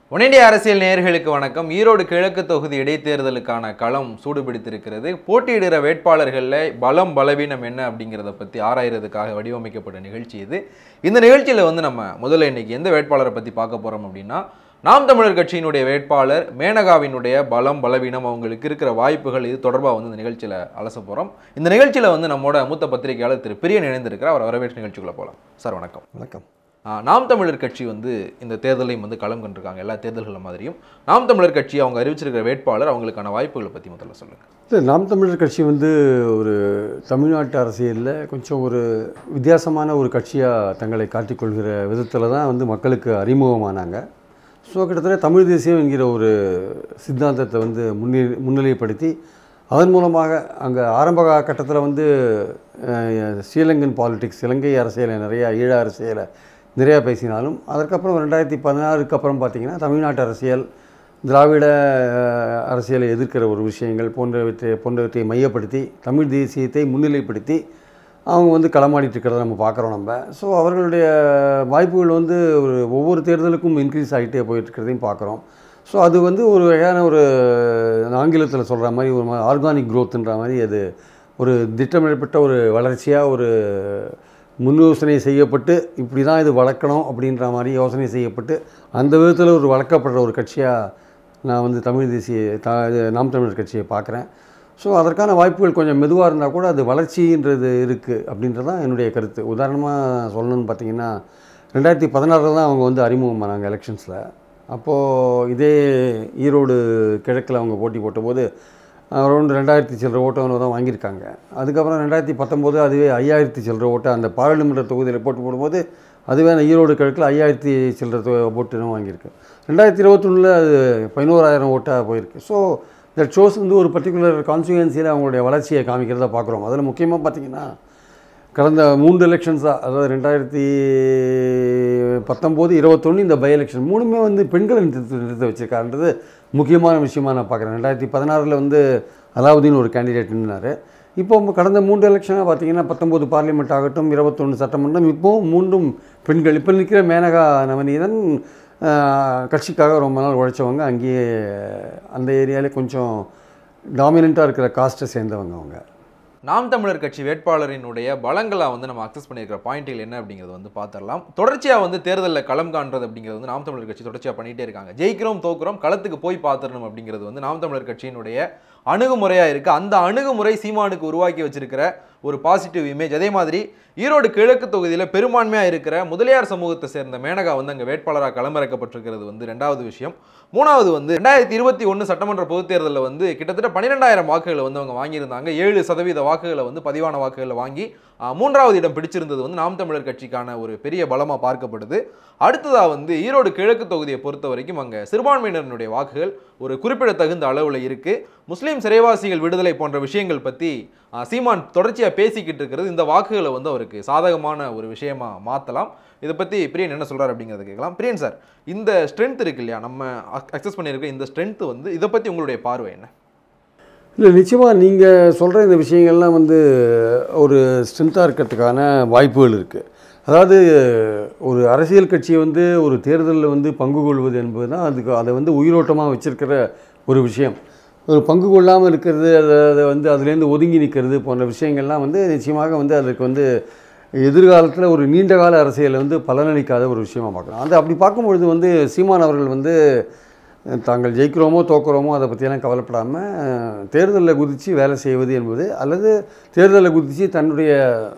One இந்திய அரசியல் நேயர்களுக்கு வணக்கம் ஈரோடு கிழக்கு தொகுதி இடைத்தேர்தலுக்கான களம் சூடுபிடித்திருக்கிறது போட்டியிடுகிற வேட்பாளர்களில் பலம் பலவீனம் என்ன அப்படிங்கிறத பற்றி ஆராயறதுக்காக வடிவமைக்கப்பட்ட நிகழ்ச்சி இது இந்த நிகழ்ச்சியில் வந்து நம்ம முதல்ல இன்னைக்கு எந்த வேட்பாளரை பற்றி பார்க்க போகிறோம் அப்படின்னா நாம் தமிழர் கட்சியினுடைய வேட்பாளர் மேனகாவினுடைய பலம் பலவீனம் அவங்களுக்கு இருக்கிற வாய்ப்புகள் இது தொடர்பாக வந்து இந்த நிகழ்ச்சியில் அலச போகிறோம் இந்த நிகழ்ச்சியில் வந்து நம்மோட மூத்த பத்திரிகையாளர் திரு பிரியன் இணைந்திருக்கிறார் அவர் வரவேற்று நிகழ்ச்சிக்குள்ளே போகலாம் சார் வணக்கம் வணக்கம் ஆ, நாம் தமிழர் கட்சி வந்து இந்த தேர்தலையும் வந்து களம் கண்டிருக்காங்க எல்லா தேர்தல்கள் மாதிரியும் நாம் தமிழர் கட்சி அவங்க அறிவிச்சிருக்கிற வேட்பாளர் அவங்களுக்கான வாய்ப்புகளை பற்றி முதல்ல சொல்லுங்க இல்லை நாம் தமிழர் கட்சி வந்து ஒரு தமிழ்நாட்டு அரசியலில் கொஞ்சம் ஒரு வித்தியாசமான ஒரு கட்சியாக தங்களை காட்டிக்கொள்கிற விதத்தில் தான் வந்து மக்களுக்கு அறிமுகமானாங்க ஸோ கிட்டத்தட்ட தமிழ் தேசியம் என்கிற ஒரு சித்தாந்தத்தை வந்து முன்னே முன்னிலைப்படுத்தி அதன் மூலமாக அங்கே ஆரம்ப கட்டத்தில் வந்து அஹ், ஸ்ரீலங்கன் பாலிடிக்ஸ் இலங்கை அரசியலை நிறையா ஈழ அரசியலை நிறையா பேசினாலும் அதற்கப்புறம் ரெண்டாயிரத்தி பதினாறுக்கு அப்புறம் பார்த்திங்கன்னா தமிழ்நாட்டு அரசியல் திராவிட அஹ், அரசியலை எதிர்க்கிற ஒரு விஷயங்கள் போன்றவற்றை போன்றவற்றை மையப்படுத்தி தமிழ் தேசியத்தை முன்னிலைப்படுத்தி அவங்க வந்து களமாடிட்டு இருக்கிறத நம்ம பார்க்குறோம் நம்ம ஸோ அவர்களுடைய வாய்ப்புகள் வந்து ஒரு ஒவ்வொரு தேர்தலுக்கும் இன்க்ரீஸ் ஆகிட்டே போயிட்டு இருக்கிறதையும் பார்க்குறோம் ஸோ அது வந்து ஒரு வகையான ஒரு ஆங்கிலத்தில் சொல்கிற மாதிரி ஒரு ஆர்கானிக் க்ரோத்துன்ற மாதிரி அது ஒரு திட்டமிடப்பட்ட ஒரு வளர்ச்சியாக ஒரு முன் யோசனை செய்யப்பட்டு இப்படி தான் இது வளர்க்கணும் அப்படின்ற மாதிரி யோசனை செய்யப்பட்டு அந்த விதத்தில் ஒரு வளர்க்கப்படுற ஒரு கட்சியாக நான் வந்து தமிழ் தேசிய த இது நாம் தமிழர் கட்சியை பார்க்குறேன் ஸோ அதற்கான வாய்ப்புகள் கொஞ்சம் மெதுவாக இருந்தால் கூட அது வளர்ச்சின்றது இருக்குது அப்படின்றது தான் என்னுடைய கருத்து உதாரணமாக சொல்லணும்னு பார்த்தீங்கன்னா ரெண்டாயிரத்தி பதினாறில் தான் அவங்க வந்து அறிமுகமானாங்க எலெக்ஷன்ஸில் அப்போது இதே ஈரோடு கிழக்கில் அவங்க போட்டி போட்டபோது அரௌண்ட் ரெண்டாயிரத்தி சில்லற ஓட்டு தான் வாங்கியிருக்காங்க அதுக்கப்புறம் ரெண்டாயிரத்தி பத்தொம்போது அதுவே ஐயாயிரத்தி சில்லற ஓட்டு அந்த பாராளுமன்ற தொகுதியில் போட்டு போடும்போது அதுவே அந்த ஈரோடு கிழக்கில் ஐயாயிரத்தி சில்லற தொ- ஓட்டு தான் வாங்கியிருக்கு ரெண்டாயிரத்தி இருபத்தொன்னில் அது பதினோராயிரம் ஓட்டாக போயிருக்கு ஸோ தட் ஷோஸ் வந்து ஒரு பர்டிகுலர் கான்ஸ்டியூன்சியில் அவங்களுடைய வளர்ச்சியை காமிக்கிறத பார்க்குறோம் அதில் முக்கியமாக பார்த்தீங்கன்னா கடந்த மூன்று எலெக்ஷன்ஸாக அதாவது ரெண்டாயிரத்தி பத்தொம்போது இருபத்தொன்று இந்த பை எலெக்ஷன் மூணுமே வந்து பெண்களை நிறுத்த நிறுத்த வச்சிருக்காருன்றது முக்கியமான விஷயமா நான் பார்க்குறேன் ரெண்டாயிரத்தி பதினாறில் வந்து அலாவுதீன் ஒரு கேண்டிடேட் நின்னார் இப்போ கடந்த மூன்று எலெக்ஷனாக பார்த்தீங்கன்னா பத்தொம்போது பார்லிமெண்ட் ஆகட்டும் இருபத்தொன்று சட்டமன்றம் இப்போவும் மூன்றும் பெண்கள் இப்போ நிற்கிற மேனகா நவநீதன் ஆஹ், கட்சிக்காக ரொம்ப நாள் உழைச்சவங்க அங்கேயே அந்த ஏரியாவிலே கொஞ்சம் டாமினண்ட்டாக இருக்கிற காஸ்ட்டை சேர்ந்தவங்க அவங்க நாம் தமிழர் கட்சி வேட்பாளரினுடைய பலங்களை வந்து நம்ம அக்சஸ் பண்ணியிருக்கிற பாயிண்ட்கள் என்ன அப்படிங்கிறது வந்து பார்த்துடலாம் தொடர்ச்சியாக வந்து தேர்தலில் களம் காண்றது அப்படிங்கிறது வந்து நாம் தமிழர் கட்சி தொடர்ச்சியாக பண்ணிகிட்டே இருக்காங்க ஜெயிக்கிறோம் தோக்குறோம் களத்துக்கு போய் பார்த்துடணும் அப்படிங்கிறது வந்து நாம் தமிழர் கட்சியினுடைய அணுகுமுறையாக இருக்குது அந்த அணுகுமுறை சீமானுக்கு உருவாக்கி வச்சிருக்கிற ஒரு பாசிட்டிவ் இமேஜ் அதே மாதிரி ஈரோடு கிழக்கு தொகுதியில் பெரும்பான்மையாக இருக்கிற முதலியார் சமூகத்தை சேர்ந்த மேனகா வந்து அங்கே வேட்பாளராக களமிறக்கப்பட்டிருக்கிறது வந்து ரெண்டாவது விஷயம் மூணாவது வந்து ரெண்டாயிரத்தி இருபத்தி ஒன்று சட்டமன்ற பொதுத் தேர்தலில் வந்து கிட்டத்தட்ட பன்னிரெண்டாயிரம் வாக்குகளை வந்து அவங்க வாங்கியிருந்தாங்க ஏழு சதவீத வாக்குகளை வந்து பதிவான வாக்குகளை வாங்கி ஆ, மூன்றாவது இடம் பிடிச்சிருந்தது வந்து நாம் தமிழர் கட்சிக்கான ஒரு பெரிய பலமாக பார்க்கப்படுது அடுத்ததாக வந்து ஈரோடு கிழக்கு தொகுதியை பொறுத்த வரைக்கும் அங்கே சிறுபான்மையினருடைய வாக்குகள் ஒரு குறிப்பிடத்தகுந்த அளவில் இருக்குது முஸ்லீம் சிறைவாசிகள் விடுதலை போன்ற விஷயங்கள் பற்றி ஆ, சீமான் தொடர்ச்சியாக பேசிக்கிட்டு இருக்கிறது இந்த வாக்குகளை வந்து அவருக்கு சாதகமான ஒரு விஷயமா மாற்றலாம் இதை பற்றி பிரியன் என்ன சொல்கிறார் அப்படிங்கிறத கேட்கலாம் பிரியன் சார் இந்த ஸ்ட்ரென்த் இருக்கு இல்லையா நம்ம அக்சஸ் பண்ணியிருக்க இந்த ஸ்ட்ரென்த் வந்து இதை பற்றி உங்களுடைய பார்வை என்ன இல்லை நிச்சயமாக நீங்கள் சொல்கிற இந்த விஷயங்கள்லாம் வந்து ஒரு ஸ்ட்ரென்த்தாக இருக்கிறதுக்கான வாய்ப்புகள் இருக்குது அதாவது ஒரு அரசியல் கட்சியை வந்து ஒரு தேர்தலில் வந்து பங்கு கொள்வது என்பது தான் அதுக்கு அதை வந்து உயிரோட்டமாக வச்சிருக்கிற ஒரு விஷயம் ஒரு பங்கு கொள்ளாமல் இருக்கிறது அதை அதை வந்து அதுலேருந்து ஒதுங்கி நிற்கிறது போன்ற விஷயங்கள்லாம் வந்து நிச்சயமாக வந்து அதுக்கு வந்து எதிர்காலத்தில் ஒரு நீண்ட கால அரசியலை வந்து பலனளிக்காத ஒரு விஷயமா பார்க்கலாம் அது அப்படி பார்க்கும்பொழுது வந்து சீமான் அவர்கள் வந்து தாங்கள் ஜெயிக்கிறோமோ தோக்குறோமோ அதை பற்றியெல்லாம் கவலைப்படாமல் தேர்தலில் குதித்து வேலை செய்வது என்பது அல்லது தேர்தலில் குதித்து தன்னுடைய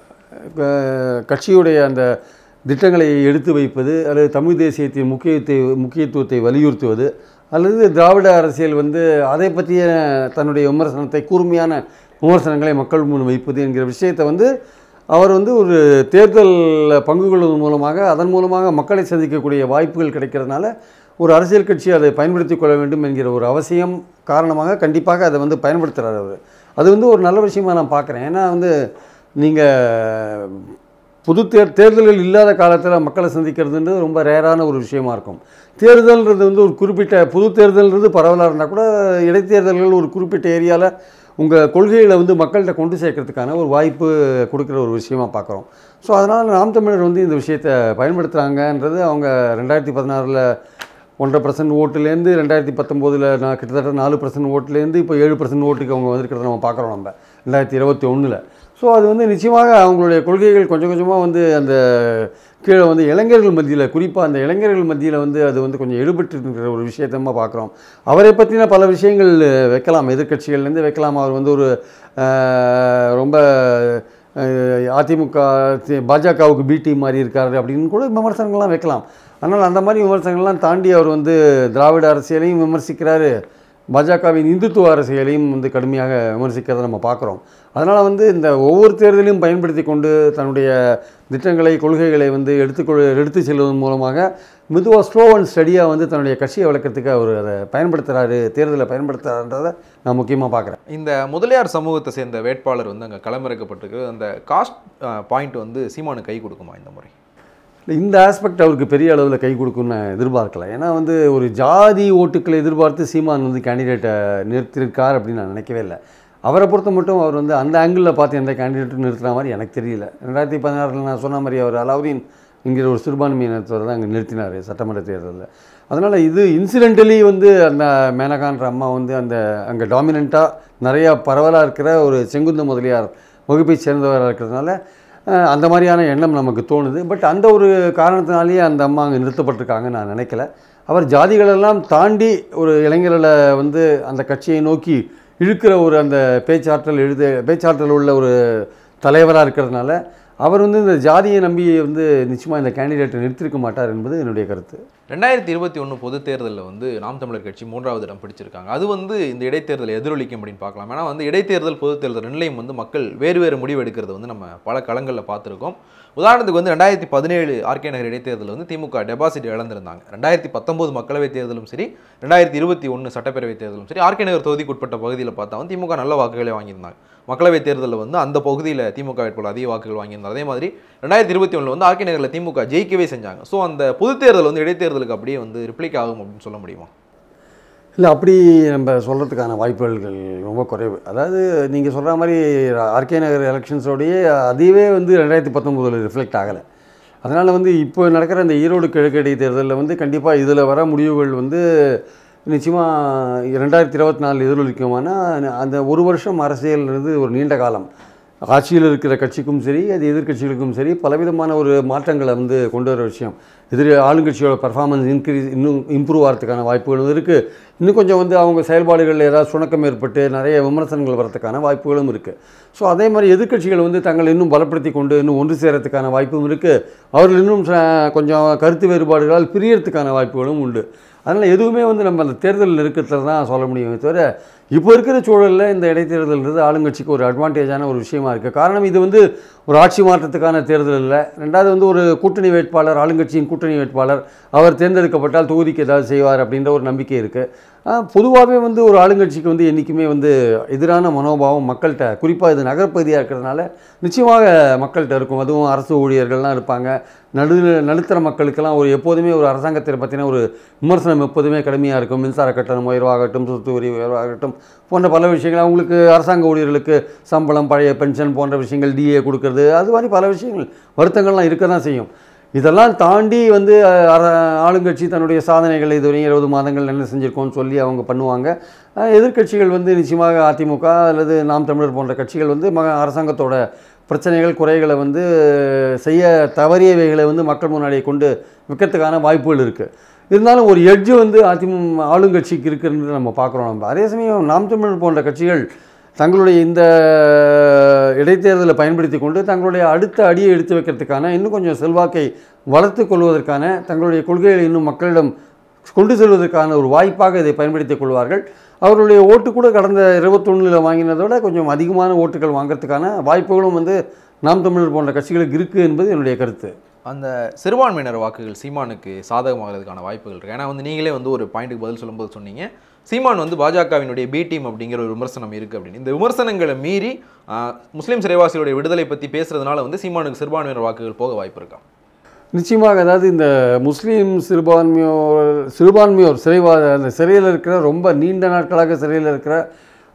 அஹ், கட்சியுடைய அந்த திட்டங்களை எடுத்து வைப்பது அல்லது தமிழ் தேசியத்தின் முக்கியத்தை முக்கியத்துவத்தை வலியுறுத்துவது அல்லது திராவிட அரசியல் வந்து அதை பற்றிய தன்னுடைய விமர்சனத்தை கூர்மையான விமர்சனங்களை மக்கள் முன் வைப்பது என்கிற விஷயத்தை வந்து அவர் வந்து ஒரு தேர்தலில் பங்கு கொள்வதன் மூலமாக அதன் மூலமாக மக்களை சந்திக்கக்கூடிய வாய்ப்புகள் கிடைக்கிறதுனால ஒரு அரசியல் கட்சி அதை பயன்படுத்திக் கொள்ள வேண்டும் என்கிற ஒரு அவசியம் காரணமாக கண்டிப்பாக அதை வந்து பயன்படுத்துகிறார் அவர் அது வந்து ஒரு நல்ல விஷயமா நான் பார்க்குறேன் ஏன்னா வந்து நீங்கள் புது தேர் தேர்தல்கள் இல்லாத காலத்தில் மக்களை சந்திக்கிறதுன்றது ரொம்ப ரேரான ஒரு விஷயமா இருக்கும் தேர்தல்ன்றது வந்து ஒரு குறிப்பிட்ட புது தேர்தல்ன்றது பரவலாக இருந்தால் கூட இடைத்தேர்தல்கள் ஒரு குறிப்பிட்ட ஏரியாவில் உங்கள் கொள்கைகளை வந்து மக்கள்கிட்ட கொண்டு சேர்க்கறதுக்கான ஒரு வாய்ப்பு கொடுக்குற ஒரு விஷயமா பார்க்குறோம் ஸோ அதனால் நாம் தமிழர் வந்து இந்த விஷயத்தை பயன்படுத்துகிறாங்கன்றது அவங்க ரெண்டாயிரத்தி பதினாறில் ஒன்றரை பர்சன்ட் ஓட்டுலேருந்து ரெண்டாயிரத்தி பத்தொம்போதில் நான் கிட்டத்தட்ட நாலு பர்சன்ட் ஓட்டுலேருந்து இப்போ ஏழு பர்சன்ட் ஓட்டுக்கு அவங்க வந்திருக்கிறத நம்ம பார்க்குறோம் நம்ம ரெண்டாயிரத்தி இருபத்தி ஒன்றில் ஸோ அது வந்து நிச்சயமாக அவங்களுடைய கொள்கைகள் கொஞ்சம் கொஞ்சமாக வந்து அந்த கீழே வந்து இளைஞர்கள் மத்தியில் குறிப்பாக அந்த இளைஞர்கள் மத்தியில் வந்து அது வந்து கொஞ்சம் எடுபட்டு இருக்கிற ஒரு விஷயத்தை நம்ம பார்க்குறோம் அவரை பற்றின பல விஷயங்கள் வைக்கலாம் எதிர்க்கட்சிகள்லேருந்து வைக்கலாம் அவர் வந்து ஒரு ஆஹ், ரொம்ப அஹ், அதிமுக தி- பாஜகவுக்கு பி டீம் மாதிரி இருக்காரு அப்படின்னு கூட விமர்சனங்கள்லாம் வைக்கலாம் ஆனால் அந்த மாதிரி விமர்சனங்கள்லாம் தாண்டி அவர் வந்து திராவிட அரசியலையும் விமர்சிக்கிறாரு பாஜகவின் இந்துத்துவ அரசியலையும் வந்து கடுமையாக விமர்சிக்கிறதை நம்ம பார்க்குறோம் அதனால் வந்து இந்த ஒவ்வொரு தேர்தலையும் பயன்படுத்தி கொண்டு தன்னுடைய திட்டங்களை கொள்கைகளை வந்து எடுத்துக்கொள் எடுத்து செல்வதன் மூலமாக மெதுவாக ஸ்லோ அண்ட் ஸ்டடியாக வந்து தன்னுடைய கட்சியை வளர்க்கறதுக்கு அவர் அதை பயன்படுத்துகிறாரு தேர்தலை பயன்படுத்துகிறாருன்றதை நான் முக்கியமாக பார்க்குறேன் இந்த முதலியார் சமூகத்தை சேர்ந்த வேட்பாளர் வந்து அங்கே களமிறக்கப்பட்டிருக்கு அந்த காஸ்ட் பாயிண்ட் வந்து சீமானு கை கொடுக்குமா இந்த முறை இல்ல, இந்த ஆஸ்பெக்ட் அவருக்கு பெரிய அளவில் கை கொடுக்கும்னு நான் எதிர்பார்க்கல ஏன்னா வந்து ஒரு ஜாதி ஓட்டுக்களை எதிர்பார்த்து சீமான் வந்து கேண்டிடேட்டை நிறுத்திருக்கார் அப்படின்னு நான் நினைக்கவே இல்லை அவரை பொறுத்த மட்டும் அவர் வந்து அந்த ஆங்கிளில் பார்த்து எந்த கேண்டிடேட்டும் நிறுத்துற மாதிரி எனக்கு தெரியல ரெண்டாயிரத்தி பதினாறில் நான் சொன்ன மாதிரி அவர் அலாவுதீன் என்கிற ஒரு சிறுபான்மையினத்தவர் தான் அங்கே நிறுத்தினார் சட்டமன்ற தேர்தலில் அதனால் இது இன்சிடென்டலி வந்து அந்த மேனகான்ற அம்மா வந்து அந்த அங்கே டாமினண்ட்டாக நிறையா பரவலாக இருக்கிற ஒரு செங்குந்த முதலியார் வகுப்பை சேர்ந்தவராக இருக்கிறதுனால அஹ் அந்த மாதிரியான எண்ணம் நமக்கு தோணுது பட் அந்த ஒரு காரணத்தினாலேயே அந்த அம்மா அங்கே நிறுத்தப்பட்டிருக்காங்கன்னு நான் நினைக்கல அவர் ஜாதிகளெல்லாம் தாண்டி ஒரு இளைஞர்களை வந்து அந்த கட்சியை நோக்கி இழுக்கிற ஒரு அந்த பேச்சாற்றல் எழுத பேச்சாற்றல் உள்ள ஒரு தலைவராக இருக்கிறதுனால அவர் வந்து இந்த ஜாதியை நம்பி வந்து நிச்சயமாக இந்த கேண்டிடேட்டை நிறுத்திருக்க மாட்டார் என்பது என்னுடைய கருத்து ரெண்டாயிரத்தி இருபத்தி ஒன்று பொது தேர்தலில் வந்து நாம் தமிழர் கட்சி மூன்றாவது இடம் பிடிச்சிருக்காங்க அது வந்து இந்த இடைத்தேர்தலை எதிரொலிக்கும் அப்படின்னு பார்க்கலாம் ஏன்னா வந்து இடைத்தேர்தல் பொது தேர்தல் ரெண்டுலையும் வந்து மக்கள் வேறு வேறு முடிவு எடுக்கிறது வந்து நம்ம பல களங்களில் பார்த்துருக்கோம் உதாரணத்துக்கு வந்து ரெண்டாயிரத்தி பதினேழு ஆர்கே நகர் இடைத்தேர்தல் வந்து திமுக டெபாசிட் இழந்திருந்தாங்க ரெண்டாயிரத்தி பத்தொன்பது மக்களவைத் தேர்தலும் சரி ரெண்டாயிரத்தி இருபத்தி ஒன்று சட்டப்பேரவைத் தேர்தலும் சரி ஆர்கே நகர் தொகுதிக்கு உட்பட்ட பகுதியில் பார்த்தா வந்து திமுக நல்ல வாக்குகளை வாங்கியிருந்தாங்க மக்களவைத் தேர்தலில் வந்து அந்த பகுதியில் திமுக வேட்பாளர் அதிக வாக்குகள் வாங்கியிருந்தார் அதே மாதிரி ரெண்டாயிரத்தி இருபத்தி ஒன்றில் வந்து ஆர்கே நகரில் திமுக ஜெயிக்கவே செஞ்சாங்க ஸோ அந்த பொது தேர்தல் வந்து இடைத்தேர்தலுக்கு அப்படியே வந்து ரிப்ளிக் ஆகும் அப்படின்னு சொல்ல முடியுமா இல்லை அப்படி நம்ம சொல்கிறதுக்கான வாய்ப்புகள் ரொம்ப குறைவு அதாவது நீங்கள் சொல்கிற மாதிரி ஆர்கே நகர் எலெக்ஷன்ஸோடையே அதுவே வந்து ரெண்டாயிரத்தி பத்தொம்போதில் ரிஃப்ளெக்ட் ஆகலை அதனால் வந்து இப்போ நடக்கிற இந்த ஈரோடு கிழக்கு இடைத்தேர்தலில் வந்து கண்டிப்பாக இதில் வர முடிவுகள் வந்து நிச்சயமாக ரெண்டாயிரத்தி இருபத்தி நாலு எதிரொலிக்குமானா அந்த ஒரு வருஷம் அரசியல்ன்றது ஒரு நீண்ட காலம் ஆட்சியில் இருக்கிற கட்சிக்கும் சரி அது எதிர்க்கட்சிகளுக்கும் சரி பலவிதமான ஒரு மாற்றங்களை வந்து கொண்டு வர விஷயம் எதிர் ஆளுங்கட்சியோட பர்ஃபார்மன்ஸ் இன்க்ரீஸ் இன்னும் இம்ப்ரூவ் ஆகிறதுக்கான வாய்ப்புகளும் இருக்குது இன்னும் கொஞ்சம் வந்து அவங்க செயல்பாடுகளில் ஏதாவது சுணக்கம் ஏற்பட்டு நிறைய விமர்சனங்கள் வரதுக்கான வாய்ப்புகளும் இருக்குது ஸோ அதே மாதிரி எதிர்க்கட்சிகள் வந்து தங்களை இன்னும் பலப்படுத்தி கொண்டு இன்னும் ஒன்று சேரத்துக்கான வாய்ப்பும் இருக்குது அவர்கள் இன்னும் ச- கொஞ்சம் கருத்து வேறுபாடுகளால் பிரியறதுக்கான வாய்ப்புகளும் உண்டு அதனால் எதுவுமே வந்து நம்ம அந்த தேர்தல் நெருக்கத்தில் தான் சொல்ல முடியுமே தவிர இப்போ இருக்கிற சூழலில் இந்த இடைத்தேர்தல்ன்றது ஆளுங்கட்சிக்கு ஒரு அட்வான்டேஜான ஒரு விஷயமா இருக்குது காரணம் இது வந்து ஒரு ஆட்சி மாற்றத்துக்கான தேர்தல் இல்லை ரெண்டாவது வந்து ஒரு கூட்டணி வேட்பாளர் ஆளுங்கட்சியின் கூட்டணி வேட்பாளர் அவர் தேர்ந்தெடுக்கப்பட்டால் தொகுதிக்கு ஏதாவது செய்வார் அப்படின்ற ஒரு நம்பிக்கை இருக்குது பொதுவாகவே வந்து ஒரு ஆளுங்கட்சிக்கு வந்து என்றைக்குமே வந்து எதிரான மனோபாவம் மக்கள்கிட்ட குறிப்பாக இது நகர்ப்பகுதியாக இருக்கிறதுனால நிச்சயமாக மக்கள்கிட்ட இருக்கும் அதுவும் அரசு ஊழியர்கள்லாம் இருப்பாங்க நடு நடுத்தர மக்களுக்கெல்லாம் ஒரு எப்போதுமே ஒரு அரசாங்கத்தை பற்றின ஒரு விமர்சனம் எப்போதுமே கடுமையாக இருக்கும் மின்சார கட்டணம் உயர்வாகட்டும் சொத்து வரி உயர்வாகட்டும் போன்ற பல விஷயங்கள் அவங்களுக்கு அரசாங்க ஊழியர்களுக்கு சம்பளம் பழைய பென்ஷன் போன்ற விஷயங்கள் டிஏ கொடுக்கறது அது மாதிரி பல விஷயங்கள் வருத்தங்கள்லாம் இருக்க தான் செய்யும் இதெல்லாம் தாண்டி வந்து அஹ், அர- ஆளுங்கட்சி தன்னுடைய சாதனைகளை இதுவரை இருபது மாதங்கள் என்ன செஞ்சுருக்கோம்னு சொல்லி அவங்க பண்ணுவாங்க அஹ், எதிர்க்கட்சிகள் வந்து நிச்சயமாக அதிமுக அல்லது நாம் தமிழர் போன்ற கட்சிகள் வந்து மக அரசாங்கத்தோட பிரச்சனைகள் குறைகளை வந்து செய்ய தவறியவைகளை வந்து மக்கள் முன்னாடி கொண்டு வைக்கிறதுக்கான வாய்ப்புகள் இருக்குது இருந்தாலும் ஒரு எட்ஜு வந்து அதிமுக ஆளுங்கட்சிக்கு இருக்குன்னு நம்ம பார்க்குறோம் நம்ம அதே சமயம் நாம் தமிழர் போன்ற கட்சிகள் தங்களுடைய இந்த இடைத்தேர்தலை பயன்படுத்தி கொண்டு தங்களுடைய அடுத்த அடியை எடுத்து வைக்கிறதுக்கான இன்னும் கொஞ்சம் செல்வாக்கை வளர்த்து கொள்வதற்கான தங்களுடைய கொள்கைகளை இன்னும் மக்களிடம் கொண்டு செல்வதற்கான ஒரு வாய்ப்பாக இதை பயன்படுத்திக் கொள்வார்கள் அவர்களுடைய ஓட்டு கூட கடந்த இருபத்தொன்னில் வாங்கினதை விட கொஞ்சம் அதிகமான ஓட்டுகள் வாங்குறதுக்கான வாய்ப்புகளும் வந்து நாம் தமிழர் போன்ற கட்சிகளுக்கு இருக்குது என்பது என்னுடைய கருத்து அந்த சிறுபான்மையினர் வாக்குகள் சீமானுக்கு சாதகமாகிறதுக்கான வாய்ப்புகள் இருக்கு ஏன்னா வந்து நீங்களே வந்து ஒரு பாயிண்ட்டுக்கு பதில் சொல்லும்போது சொன்னீங்க சீமான் வந்து பாஜகவினுடைய பி டீம் அப்படிங்கிற ஒரு விமர்சனம் இருக்கு அப்படின்னு இந்த விமர்சனங்களை மீறி ஆஹ், முஸ்லிம் சிறைவாசிகளுடைய விடுதலை பற்றி பேசுறதுனால வந்து சீமானுக்கு சிறுபான்மையினர் வாக்குகள் போக வாய்ப்பு இருக்கா நிச்சயமாக அதாவது இந்த முஸ்லீம் சிறுபான்மையோர் சிறுபான்மையோர் சிறைவாத அந்த சிறையில் இருக்கிற ரொம்ப நீண்ட நாட்களாக சிறையில் இருக்கிற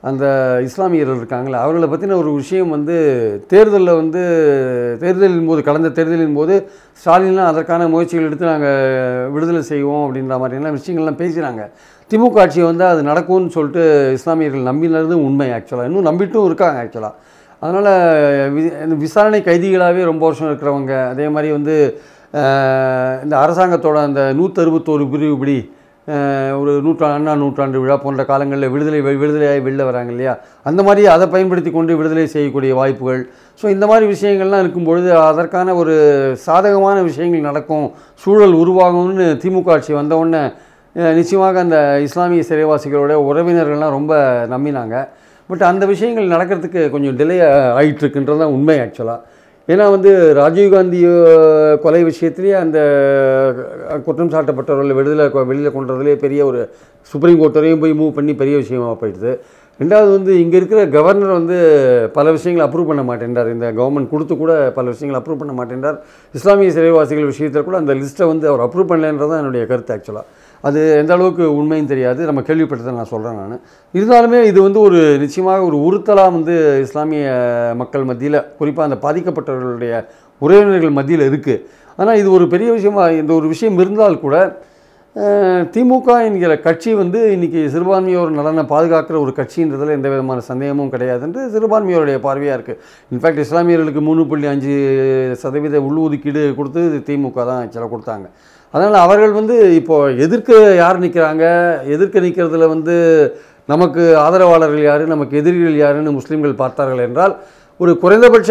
அந்த இஸ்லாமியர்கள் இருக்காங்களே அவர்களை பற்றின ஒரு விஷயம் வந்து தேர்தலில் வந்து தேர்தலின் போது கடந்த தேர்தலின் போது ஸ்டாலின்லாம் அதற்கான முயற்சிகள் எடுத்து நாங்கள் விடுதலை செய்வோம் அப்படின்ற மாதிரியான விஷயங்கள்லாம் பேசுகிறாங்க திமுக ஆட்சி வந்து அது நடக்கும்னு சொல்லிட்டு இஸ்லாமியர்கள் நம்பினது உண்மை ஆக்சுவலாக இன்னும் நம்பிட்டும் இருக்காங்க ஆக்சுவலாக அதனால் வி விசாரணை கைதிகளாகவே ரொம்ப வருஷம் இருக்கிறவங்க அதே மாதிரி வந்து அஹ், இந்த அரசாங்கத்தோட அந்த நூற்றறுபத்தோரு பிரிவு இப்படி அஹ், ஒரு நூற்றா அண்ணா நூற்றாண்டு விழா போன்ற காலங்களில் விடுதலை வெ- விடுதலையாகி வெளில வராங்க இல்லையா அந்த மாதிரி அதை பயன்படுத்தி கொண்டு விடுதலை செய்யக்கூடிய வாய்ப்புகள் ஸோ இந்த மாதிரி விஷயங்கள்லாம் இருக்கும்பொழுது அதற்கான ஒரு சாதகமான விஷயங்கள் நடக்கும் சூழல் உருவாகும்னு திமுக ஆட்சி வந்தவுடனே அஹ், நிச்சயமாக அந்த இஸ்லாமிய சிறைவாசிகளோட உறவினர்கள்லாம் ரொம்ப நம்பினாங்க பட் அந்த விஷயங்கள் நடக்கிறதுக்கு கொஞ்சம் டிலே ஆகிட்டுருக்குன்றது தான் உண்மை ஆக்சுவலாக ஏன்னா வந்து ராஜீவ்காந்தி அஹ், கொலை விஷயத்திலேயே அந்த அஹ், குற்றம் சாட்டப்பட்டவர்களை விடுதலை கொ- வெளியில் கொண்டதுலேயே பெரிய ஒரு சுப்ரீம் கோர்ட் வரையும் போய் மூவ் பண்ணி பெரிய விஷயமா போயிடுது ரெண்டாவது வந்து இங்கே இருக்கிற கவர்னர் வந்து பல விஷயங்களை அப்ரூவ் பண்ண மாட்டேன்றார் இந்த கவர்மெண்ட் கொடுத்து கூட பல விஷயங்களை அப்ரூவ் பண்ண மாட்டேன்றார் இஸ்லாமிய சிறைவாசிகள் விஷயத்தில் கூட அந்த லிஸ்ட்டை வந்து அவர் அப்ரூவ் பண்ணலன்றது தான் என்னுடைய கருத்து ஆக்சுவலாக அது எந்த அளவுக்கு உண்மைன்னு தெரியாது நம்ம கேள்விப்பட்டதை நான் சொல்கிறேன் நான் இருந்தாலுமே இது வந்து ஒரு நிச்சயமாக ஒரு உறுத்தலாக வந்து இஸ்லாமிய மக்கள் மத்தியில் குறிப்பாக அந்த பாதிக்கப்பட்டவர்களுடைய உறவினர்கள் மத்தியில் இருக்குது ஆனால் இது ஒரு பெரிய விஷயமா இந்த ஒரு விஷயம் இருந்தால் கூட அஹ், திமுக என்கிற கட்சி வந்து இன்றைக்கி சிறுபான்மையோர் நலனை பாதுகாக்கிற ஒரு கட்சின்றதில் எந்த விதமான சந்தேகமும் கிடையாது என்று சிறுபான்மையோருடைய பார்வையாக இருக்குது இன்ஃபேக்ட் இஸ்லாமியர்களுக்கு மூணு புள்ளி அஞ்சு சதவீத உள்ளுஒதுக்கீடு கொடுத்து திமுக தான் ஆக்சுவலாக கொடுத்தாங்க அதனால் அவர்கள் வந்து இப்போ எதிர்க்க யார் நிற்கிறாங்க எதிர்க்க நிற்கிறதுல வந்து நமக்கு ஆதரவாளர்கள் யார் நமக்கு எதிரிகள் யாருன்னு முஸ்லீம்கள் பார்த்தார்கள் என்றால் ஒரு குறைந்தபட்ச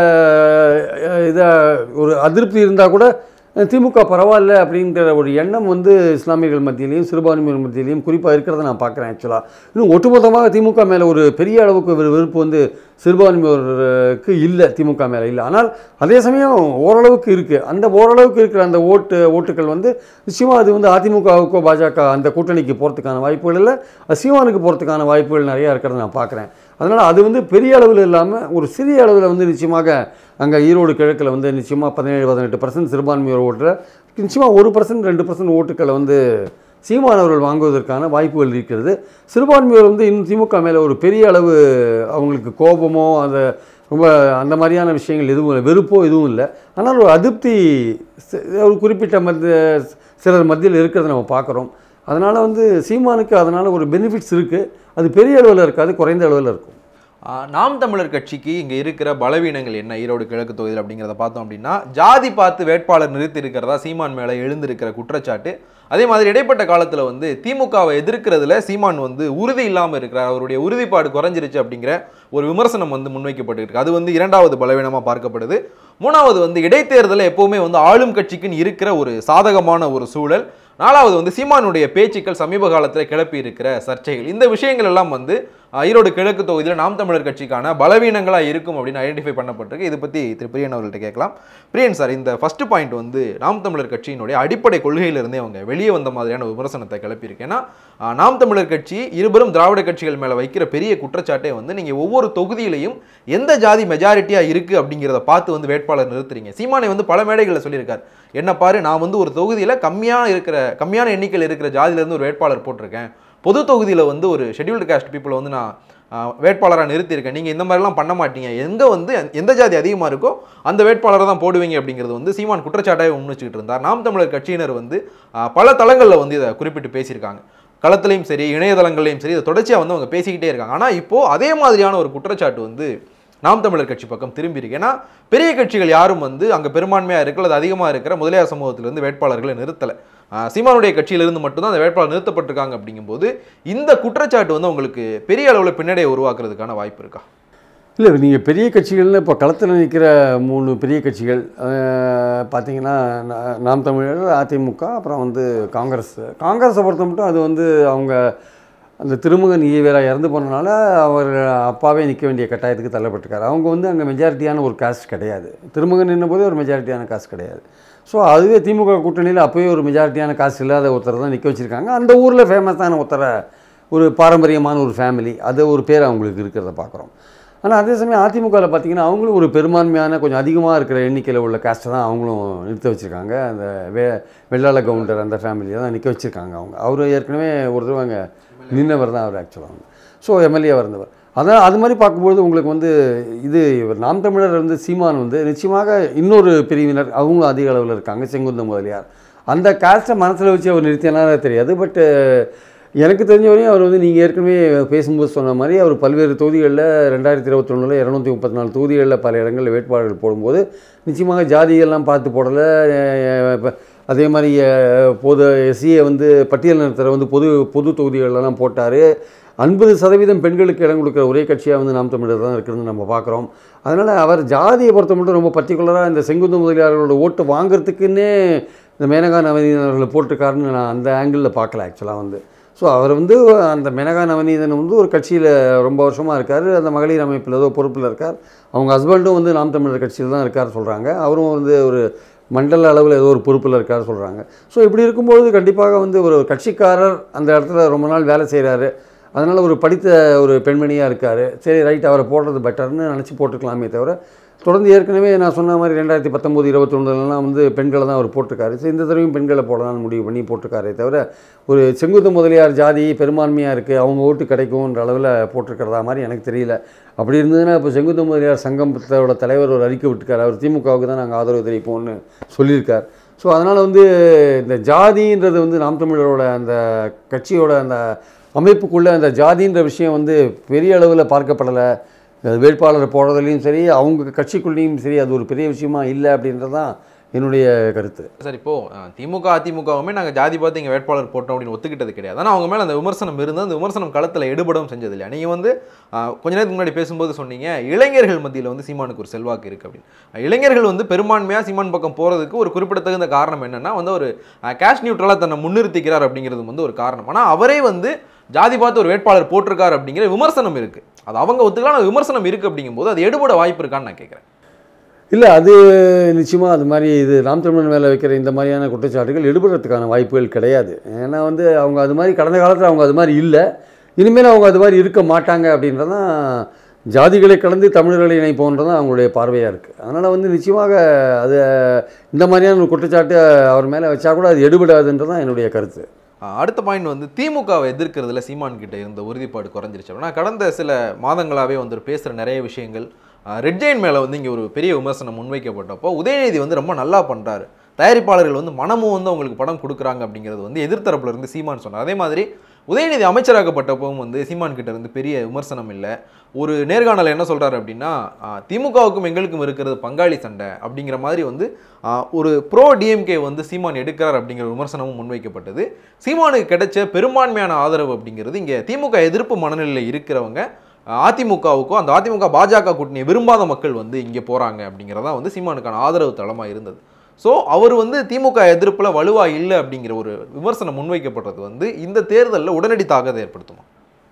இதை ஒரு அதிருப்தி இருந்தால் கூட திமுக பரவாயில்ல அப்படிங்கிற ஒரு எண்ணம் வந்து இஸ்லாமியர்கள் மத்தியிலையும் சிறுபான்மையினர் மத்தியிலையும் குறிப்பாக இருக்கிறத நான் பார்க்குறேன் ஆக்சுவலாக இன்னும் ஒட்டுமொத்தமாக திமுக மேலே ஒரு பெரிய அளவுக்கு வெறு- வெறுப்பு வந்து சிறுபான்மையோருக்கு இல்லை திமுக மேலே இல்லை ஆனால் அதே சமயம் ஓரளவுக்கு இருக்குது அந்த ஓரளவுக்கு இருக்கிற அந்த ஓட்டு ஓட்டுகள் வந்து நிச்சயமாக அது வந்து அதிமுகவுக்கோ பாஜக அந்த கூட்டணிக்கு போகிறதுக்கான வாய்ப்புகள் இல்லை சீமானுக்கு போகிறதுக்கான வாய்ப்புகள் நிறையா இருக்கிறத நான் பார்க்குறேன் அதனால் அது வந்து பெரிய அளவில் இல்லாமல் ஒரு சிறிய அளவில் வந்து நிச்சயமாக அங்கே ஈரோடு கிழக்கில் வந்து நிச்சயமாக பதினேழு பதினெட்டு பர்சன்ட் சிறுபான்மையோர் ஓட்டுற நிச்சயமாக ஒரு பர்சன்ட் ரெண்டு பர்சன்ட் ஓட்டுக்களை வந்து சீமானவர்கள் வாங்குவதற்கான வாய்ப்புகள் இருக்கிறது சிறுபான்மையோர் வந்து இன்னும் திமுக மேலே ஒரு பெரிய அளவு அவங்களுக்கு கோபமோ அந்த ரொம்ப அந்த மாதிரியான விஷயங்கள் எதுவும் இல்லை வெறுப்போ எதுவும் இல்லை ஆனால் ஒரு அதிருப்தி சி- ஒரு குறிப்பிட்ட மத்திய சிலர் மத்தியில் இருக்கிறத நம்ம பார்க்குறோம் அதனால் வந்து சீமானுக்கு அதனால் ஒரு பெனிஃபிட்ஸ் இருக்குது அது பெரிய அளவில் இருக்காது குறைந்த அளவில் இருக்கும் ஆ, நாம் தமிழர் கட்சிக்கு இங்கே இருக்கிற பலவீனங்கள் என்ன ஈரோடு கிழக்கு தொகுதியில் அப்படிங்கிறத பார்த்தோம் அப்படின்னா ஜாதி பார்த்து வேட்பாளர் நிறுத்தி இருக்கிறதா சீமான் மேலே எழுந்திருக்கிற குற்றச்சாட்டு அதே மாதிரி இடைப்பட்ட காலத்தில் வந்து திமுகவை எதிர்க்கிறதுல சீமான் வந்து உறுதி இல்லாமல் இருக்கிறார் அவருடைய உறுதிப்பாடு குறைஞ்சிருச்சு அப்படிங்கிற ஒரு விமர்சனம் வந்து முன்வைக்கப்பட்டு இருக்கு அது வந்து இரண்டாவது பலவீனமாக பார்க்கப்படுது மூணாவது வந்து இடைத்தேர்தலில் எப்போவுமே வந்து ஆளும் கட்சிக்குன்னு இருக்கிற ஒரு சாதகமான ஒரு சூழல் நாலாவது வந்து சீமானுடைய பேச்சுக்கள் சமீப காலத்தில் கிளப்பி இருக்கிற சர்ச்சைகள் இந்த விஷயங்கள் எல்லாம் வந்து அஹ், ஈரோடு கிழக்கு தொகுதியில் நாம் தமிழர் கட்சிக்கான பலவீனங்களாக இருக்கும் அப்படின்னு ஐடென்டிஃபை பண்ணப்பட்டிருக்கு இது பற்றி திரு பிரியன் அவர்கள்ட்ட கேட்கலாம் பிரியன் சார் இந்த ஃபர்ஸ்ட் பாயிண்ட் வந்து நாம் தமிழர் கட்சியினுடைய அடிப்படை கொள்கையிலிருந்தே அவங்க வெளியே வந்த மாதிரியான விமர்சனத்தை கிளப்பியிருக்கு ஏன்னா அஹ், நாம் தமிழர் கட்சி இருபெரும் திராவிட கட்சிகள் மேலே வைக்கிற பெரிய குற்றச்சாட்டே வந்து நீங்கள் ஒவ்வொரு தொகுதியிலையும் எந்த ஜாதி மெஜாரிட்டியாக இருக்குது அப்படிங்கிறத பார்த்து வந்து வேட்பாளர் நிறுத்துறீங்க சீமானை வந்து பல மேடைகளில் சொல்லியிருக்கார் என்ன பாரு நான் வந்து ஒரு தொகுதியில் கம்மியான இருக்கிற கம்மியான எண்ணிக்கையில் இருக்கிற ஜாதியிலேருந்து ஒரு வேட்பாளர் போட்டிருக்கேன் பொது தொகுதியில் வந்து ஒரு ஷெட்யூல்டு காஸ்ட் பீப்புளை வந்து நான் வேட்பாளராக நிறுத்தியிருக்கேன் நீங்கள் இந்த மாதிரிலாம் பண்ண மாட்டீங்க எங்கே வந்து எந்த ஜாதி அதிகமாக இருக்கோ அந்த வேட்பாளரை தான் போடுவீங்க அப்படிங்கிறது வந்து சீமான் குற்றச்சாட்டாக முன்னிச்சுக்கிட்டு இருந்தார் நாம் தமிழர் கட்சியினர் வந்து ஆஹ், பல தளங்களில் வந்து இதை குறிப்பிட்டு பேசியிருக்காங்க களத்திலையும் சரி இணையதளங்களையும் சரி இதை தொடர்ச்சியாக வந்து அவங்க பேசிக்கிட்டே இருக்காங்க ஆனால் இப்போது அதே மாதிரியான ஒரு குற்றச்சாட்டு வந்து நாம் தமிழர் கட்சி பக்கம் திரும்பி இருக்கு ஏன்னா பெரிய கட்சிகள் யாரும் வந்து அங்கே பெரும்பான்மையாக இருக்கிற அல்லது அதிகமாக இருக்கிற முதலியார் சமூகத்திலிருந்து வேட்பாளர்களை நிறுத்தலை ஆஹ் சீமானுடைய கட்சியிலிருந்து மட்டும்தான் அந்த வேட்பாளர் நிறுத்தப்பட்டிருக்காங்க அப்படிங்கும்போது இந்த குற்றச்சாட்டு வந்து உங்களுக்கு பெரிய அளவில் பின்னடையை உருவாக்குறதுக்கான வாய்ப்பு இருக்கா இல்லை நீங்கள் பெரிய கட்சிகள்னு இப்போ களத்தில் நிற்கிற மூணு பெரிய கட்சிகள் அஹ், பார்த்தீங்கன்னா நா- நாம் தமிழர் அதிமுக அப்புறம் வந்து காங்கிரஸ் காங்கிரஸை பொறுத்த மட்டும் அது வந்து அவங்க அந்த திருமகன் ஈவேரா இறந்து போனனால அவர் அப்பாவே நிற்க வேண்டிய கட்டாயத்துக்கு தள்ளப்பட்டிருக்காரு அவங்க வந்து அங்கே மெஜாரிட்டியான ஒரு காஸ்ட் கிடையாது திருமகன் நின்ன போதே ஒரு மெஜாரிட்டியான காஸ்ட் கிடையாது ஸோ அதுவே திமுக கூட்டணியில் அப்போயே ஒரு மெஜாரிட்டியான காசு இல்லாத ஒருத்தரை தான் நிற்க வச்சுருக்காங்க அந்த ஊரில் ஃபேமஸான ஒருத்தரை ஒரு பாரம்பரியமான ஒரு ஃபேமிலி அது ஒரு பேர் அவங்களுக்கு இருக்கிறத பார்க்குறோம் ஆனால் அதே சமயம் அதிமுகவில் பார்த்தீங்கன்னா அவங்களும் ஒரு பெரும்பான்மையான கொஞ்சம் அதிகமாக இருக்கிற எண்ணிக்கையில் உள்ள காஸ்ட்டை தான் அவங்களும் நிறுத்த வச்சுருக்காங்க அந்த வே வெள்ளாள கவுண்டர் அந்த ஃபேமிலியை தான் நிற்க வச்சுருக்காங்க அவங்க அவர் ஏற்கனவே ஒரு தடவை அங்கே நின்னவர் தான் அவர் ஆக்சுவலாக ஸோ எம்எல்ஏவாக இருந்தவர் அதான் அது மாதிரி பார்க்கும்பொழுது உங்களுக்கு வந்து இது இவர் நாம் தமிழர் வந்து சீமான் வந்து நிச்சயமாக இன்னொரு பிரிவினர் அவங்களும் அதிக அளவில் இருக்காங்க செங்குந்த முதலியார் அந்த காஸ்ட்டை மனசில் வச்சு அவர் நிறுத்தினா தெரியாது பட்டு எனக்கு தெரிஞ்ச வரையும் அவர் வந்து நீங்கள் ஏற்கனவே பேசும்போது சொன்ன மாதிரி அவர் பல்வேறு தொகுதிகளில் ரெண்டாயிரத்தி இருபத்தொன்னில் இரநூத்தி முப்பத்தி நாலு தொகுதிகளில் பல இடங்களில் வேட்பாளர்கள் போடும்போது நிச்சயமாக ஜாதியெல்லாம் பார்த்து போடலை இப்ப அதே மாதிரி அஹ், பொது எஸ்சியை வந்து பட்டியலினத்தில் வந்து பொது பொது தொகுதிகளெல்லாம் போட்டார் ஐம்பது சதவீதம் பெண்களுக்கு இடம் கொடுக்குற ஒரே கட்சியாக வந்து நாம் தமிழர் தான் இருக்குதுன்னு நம்ம பார்க்குறோம் அதனால் அவர் ஜாதியை பொறுத்த மட்டும் ரொம்ப பர்டிகுலராக இந்த செங்குந்த முதலியார்களோட ஓட்டு வாங்குறதுக்குன்னே இந்த மேனகா நவநீதன் அவர்களை போட்டிருக்காருன்னு நான் அந்த ஆங்கிளில் பார்க்கல ஆக்சுவலாக வந்து ஸோ அவர் வந்து அந்த மெனகா நவநீதன் வந்து ஒரு கட்சியில் ரொம்ப வருஷமாக இருக்கார் அந்த மகளிர் அமைப்பில் ஏதோ பொறுப்பில் இருக்கார் அவங்க ஹஸ்பண்டும் வந்து நாம் தமிழர் கட்சியில் தான் இருக்கார் சொல்கிறாங்க அவரும் வந்து ஒரு மண்டல அளவில் ஏதோ ஒரு பொறுப்பில் இருக்கார் சொல்கிறாங்க ஸோ இப்படி இருக்கும்பொழுது கண்டிப்பாக வந்து ஒரு கட்சிக்காரர் அந்த இடத்துல ரொம்ப நாள் வேலை செய்கிறாரு அதனால் ஒரு படித்த ஒரு பெண்மணியாக இருக்கார் சரி ரைட் அவரை போடுறது பெட்டர்னு நினச்சி போட்டுக்கலாமே தவிர தொடர்ந்து ஏற்கனவே நான் சொன்ன மாதிரி ரெண்டாயிரத்தி பத்தொம்போது இருபத்தொன்னுலாம் வந்து பெண்களை தான் அவர் போட்டிருக்காரு சரி இந்த தடவையும் பெண்களை போடலாம்னு முடிவு பண்ணி போட்டிருக்காரே தவிர ஒரு செங்குத்து முதலியார் ஜாதி பெரும்பான்மையாக இருக்குது அவங்க ஓட்டு கிடைக்கும்ன்ற அளவில் போட்டிருக்கிறதா மாதிரி எனக்கு தெரியல அப்படி இருந்ததுன்னா இப்போ செங்குத்து முதலியார் சங்கத்தோட தலைவர் ஒரு அறிக்கை விட்டுருக்காரு அவர் திமுகவுக்கு தான் நாங்கள் ஆதரவு தெரிவிப்போம்னு சொல்லியிருக்கார் ஸோ அதனால் வந்து இந்த ஜாதின்றது வந்து நாம் தமிழரோட அந்த கட்சியோட அந்த அமைப்புக்குள்ளே அந்த ஜாதின்ற விஷயம் வந்து பெரிய அளவில் பார்க்கப்படலை அது வேட்பாளர் போடுறதுலையும் சரி அவங்க கட்சிக்குள்ளேயும் சரி அது ஒரு பெரிய விஷயமா இல்லை அப்படின்றது தான் என்னுடைய கருத்து சார் இப்போ அஹ், திமுக அதிமுகவுமே நாங்கள் ஜாதி பார்த்து இங்கே வேட்பாளர் போட்டோம் அப்படின்னு ஒத்துக்கிட்டது கிடையாது ஆனால் அவங்க மேலே அந்த விமர்சனம் இருந்து அந்த விமர்சனம் களத்தில் எடுபடவும் செஞ்சது இல்லையா நீங்கள் வந்து அஹ், கொஞ்ச நேரத்துக்கு முன்னாடி பேசும்போது சொன்னீங்க இளைஞர்கள் மத்தியில் வந்து சீமானுக்கு ஒரு செல்வாக்கு இருக்குது அப்படின்னு அஹ், இளைஞர்கள் வந்து பெரும்பான்மையாக சீமான் பக்கம் போகிறதுக்கு ஒரு குறிப்பிடத்தகுந்த காரணம் என்னன்னா வந்து ஒரு கேஷ் நியூட்ரலாக தன்னை முன்னிறுத்திக்கிறார் அப்படிங்கிறது வந்து ஒரு காரணம் ஆனால் அவரே வந்து ஜாதி பார்த்து ஒரு வேட்பாளர் போட்டிருக்காரு அப்படிங்கிற விமர்சனம் இருக்குது அது அவங்க ஒத்துக்கலாம் ஆனா விமர்சனம் இருக்குது அப்படிங்கும்போது அது எடுபட வாய்ப்பு இருக்கான்னு நான் கேட்குறேன் இல்லை அது நிச்சயமாக அது மாதிரி இது நாம் தமிழன் மேலே வைக்கிற இந்த மாதிரியான குற்றச்சாட்டுகள் எடுபடுறதுக்கான வாய்ப்புகள் கிடையாது ஏன்னா வந்து அவங்க அது மாதிரி கடந்த காலத்தில் அவங்க அது மாதிரி இல்லை இனிமேல் அவங்க அது மாதிரி இருக்க மாட்டாங்க அப்படின்றதான் ஜாதிகளை கலந்து தமிழர்களை இணைப்போன்றதான் அவங்களுடைய பார்வையாக இருக்குது அதனால் வந்து நிச்சயமாக அது இந்த மாதிரியான ஒரு குற்றச்சாட்டு அவர் மேலே வச்சா கூட அது எடுபடாதுன்றது தான் என்னுடைய கருத்து ஆஹ் அடுத்த பாயிண்ட் வந்து திமுகவை எதிர்க்கிறதுல சீமான் கிட்ட இருந்த உறுதிப்பாடு குறைஞ்சிருச்சு அப்படின்னா கடந்த சில மாதங்களாகவே வந்து பேசுகிற நிறைய விஷயங்கள் ரெட் ஜெயின் மேலே வந்து இங்கே ஒரு பெரிய விமர்சனம் முன்வைக்கப்பட்டப்போ உதயநிதி வந்து ரொம்ப நல்லா பண்ணுறாரு தயாரிப்பாளர்கள் வந்து மனமும் வந்து அவங்களுக்கு படம் கொடுக்குறாங்க அப்படிங்கிறது வந்து எதிர்த்தரப்புல இருந்து சீமான் சொன்னார் அதே மாதிரி உதயநிதி அமைச்சராக்கப்பட்டப்பவும் வந்து சீமான் கிட்ட இருந்து பெரிய விமர்சனம் இல்லை ஒரு நேர்காணல் என்ன சொல்றாரு அப்படின்னா ஆஹ், திமுகவுக்கும் எங்களுக்கும் இருக்கிறது பங்காளி சண்டை அப்படிங்கிற மாதிரி வந்து ஆஹ், ஒரு ப்ரோ டிஎம்கே வந்து சீமான் எடுக்கிறார் அப்படிங்கிற விமர்சனமும் முன்வைக்கப்பட்டது சீமானுக்கு கிடைச்ச பெரும்பான்மையான ஆதரவு அப்படிங்கிறது இங்கே திமுக எதிர்ப்பு மனநிலையில் இருக்கிறவங்க ஆஹ், அதிமுகவுக்கும் அந்த அதிமுக பாஜக கூட்டணியை விரும்பாத மக்கள் வந்து இங்கே போகிறாங்க அப்படிங்கிறதா வந்து சீமானுக்கான ஆதரவு தளமாக இருந்தது ஸோ அவர் வந்து திமுக எதிர்ப்பில் வலுவா இல்லை அப்படிங்கிற ஒரு விமர்சனம் முன்வைக்கப்பட்டது வந்து இந்த தேர்தலில் உடனடி தாக்கத்தை ஏற்படுத்துமா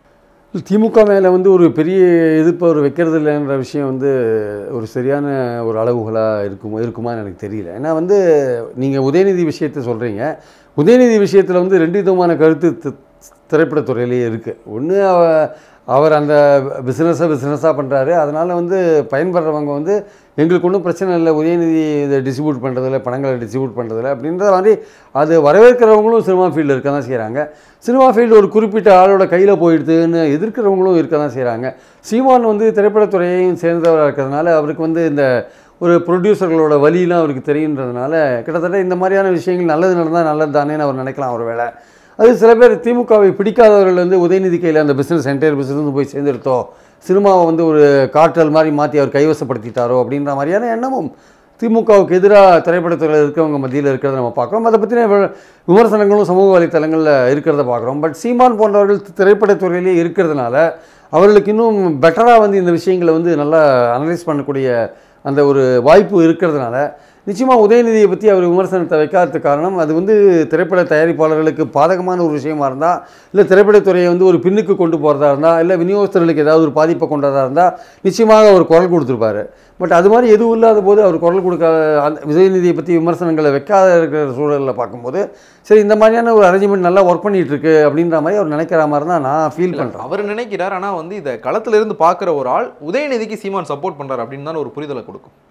திமுக மேலே வந்து ஒரு பெரிய எதிர்ப்பு அவர் வைக்கிறது இல்லைன்ற விஷயம் வந்து ஒரு சரியான ஒரு அளவுகளாக இருக்குமா இருக்குமான்னு எனக்கு தெரியல ஏன்னா வந்து நீங்கள் உதயநிதி விஷயத்தை சொல்கிறீங்க உதயநிதி விஷயத்தில் வந்து ரெண்டு விதமான கருத்து தி- திரைப்படத்துறையிலேயே இருக்குது ஒன்று அவர் அந்த பிஸ்னஸை பிஸ்னஸாக பண்ணுறாரு அதனால் வந்து பயன்படுறவங்க வந்து எங்களுக்கு ஒன்றும் பிரச்சனை இல்லை உதயநிதி இதை டிஸ்ட்ரிபியூட் பண்ணுறதில்ல பணங்களை டிஸ்ட்ரிபியூட் பண்ணுறதில்ல அப்படின்ற மாதிரி அது வரவேற்கிறவங்களும் சினிமா ஃபீல்டில் இருக்க தான் செய்கிறாங்க சினிமா ஃபீல்டு ஒரு குறிப்பிட்ட ஆளோட கையில் போயிடுதுன்னு எதிர்க்கிறவங்களும் இருக்க தான் செய்கிறாங்க சீமான் வந்து திரைப்படத்துறையையும் சேர்ந்தவராக இருக்கிறதுனால அவருக்கு வந்து இந்த ஒரு ப்ரொடியூசர்களோட வழியெலாம் அவருக்கு தெரியுன்றதுனால கிட்டத்தட்ட இந்த மாதிரியான விஷயங்கள் நல்லது நடந்தால் நல்லது தானேன்னு அவர் நினைக்கலாம் ஒரு வேளை அது சில பேர் திமுகவை பிடிக்காதவர்கள் வந்து உதயநிதி கையில் அந்த பிஸ்னஸ் என்டையர் பிஸ்னஸ் போய் சேர்ந்துருத்தோ சினிமாவை வந்து ஒரு காற்றல் மாதிரி மாற்றி அவர் கைவசப்படுத்திட்டாரோ அப்படின்ற மாதிரியான எண்ணமும் திமுகவுக்கு எதிராக திரைப்படத்துறையில் இருக்கவங்க மத்தியில் இருக்கிறத நம்ம பார்க்குறோம் அதை பற்றின வி- விமர்சனங்களும் சமூக வலைத்தளங்களில் இருக்கிறத பார்க்குறோம் பட் சீமான் போன்றவர்கள் திரைப்படத்துறையிலேயே இருக்கிறதுனால அவர்களுக்கு இன்னும் பெட்டராக வந்து இந்த விஷயங்களை வந்து நல்லா அனலைஸ் பண்ணக்கூடிய அந்த ஒரு வாய்ப்பு இருக்கிறதுனால நிச்சயமாக உதயநிதியை பற்றி அவர் விமர்சனத்தை வைக்காததுக்கு காரணம் அது வந்து திரைப்பட தயாரிப்பாளர்களுக்கு பாதகமான ஒரு விஷயமா இருந்தால் இல்லை திரைப்படத்துறையை வந்து ஒரு பின்னுக்கு கொண்டு போகிறதா இருந்தால் இல்லை விநியோகஸ்தர்களுக்கு ஏதாவது ஒரு பாதிப்பை கொண்டதா இருந்தால் நிச்சயமாக அவர் குரல் கொடுத்துருப்பாரு பட் அது மாதிரி எதுவும் இல்லாத போது அவர் குரல் கொடுக்காத அந்த உதயநிதியை பற்றி விமர்சனங்களை வைக்காத இருக்கிற சூழலில் பார்க்கும்போது சரி இந்த மாதிரியான ஒரு அரேஞ்ச்மெண்ட் நல்லா ஒர்க் பண்ணிட்டு இருக்கு அப்படின்ற மாதிரி அவர் நினைக்கிற மாதிரி தான் நான் ஃபீல் பண்ணுறேன் அவர் நினைக்கிறார் ஆனா வந்து இதை களத்துல இருந்து பார்க்குற ஒரு ஆள் உதயநிதிக்கு சீமான் சப்போர்ட் பண்றாரு அப்படின்னு தான் ஒரு புரிதலை கொடுக்கும்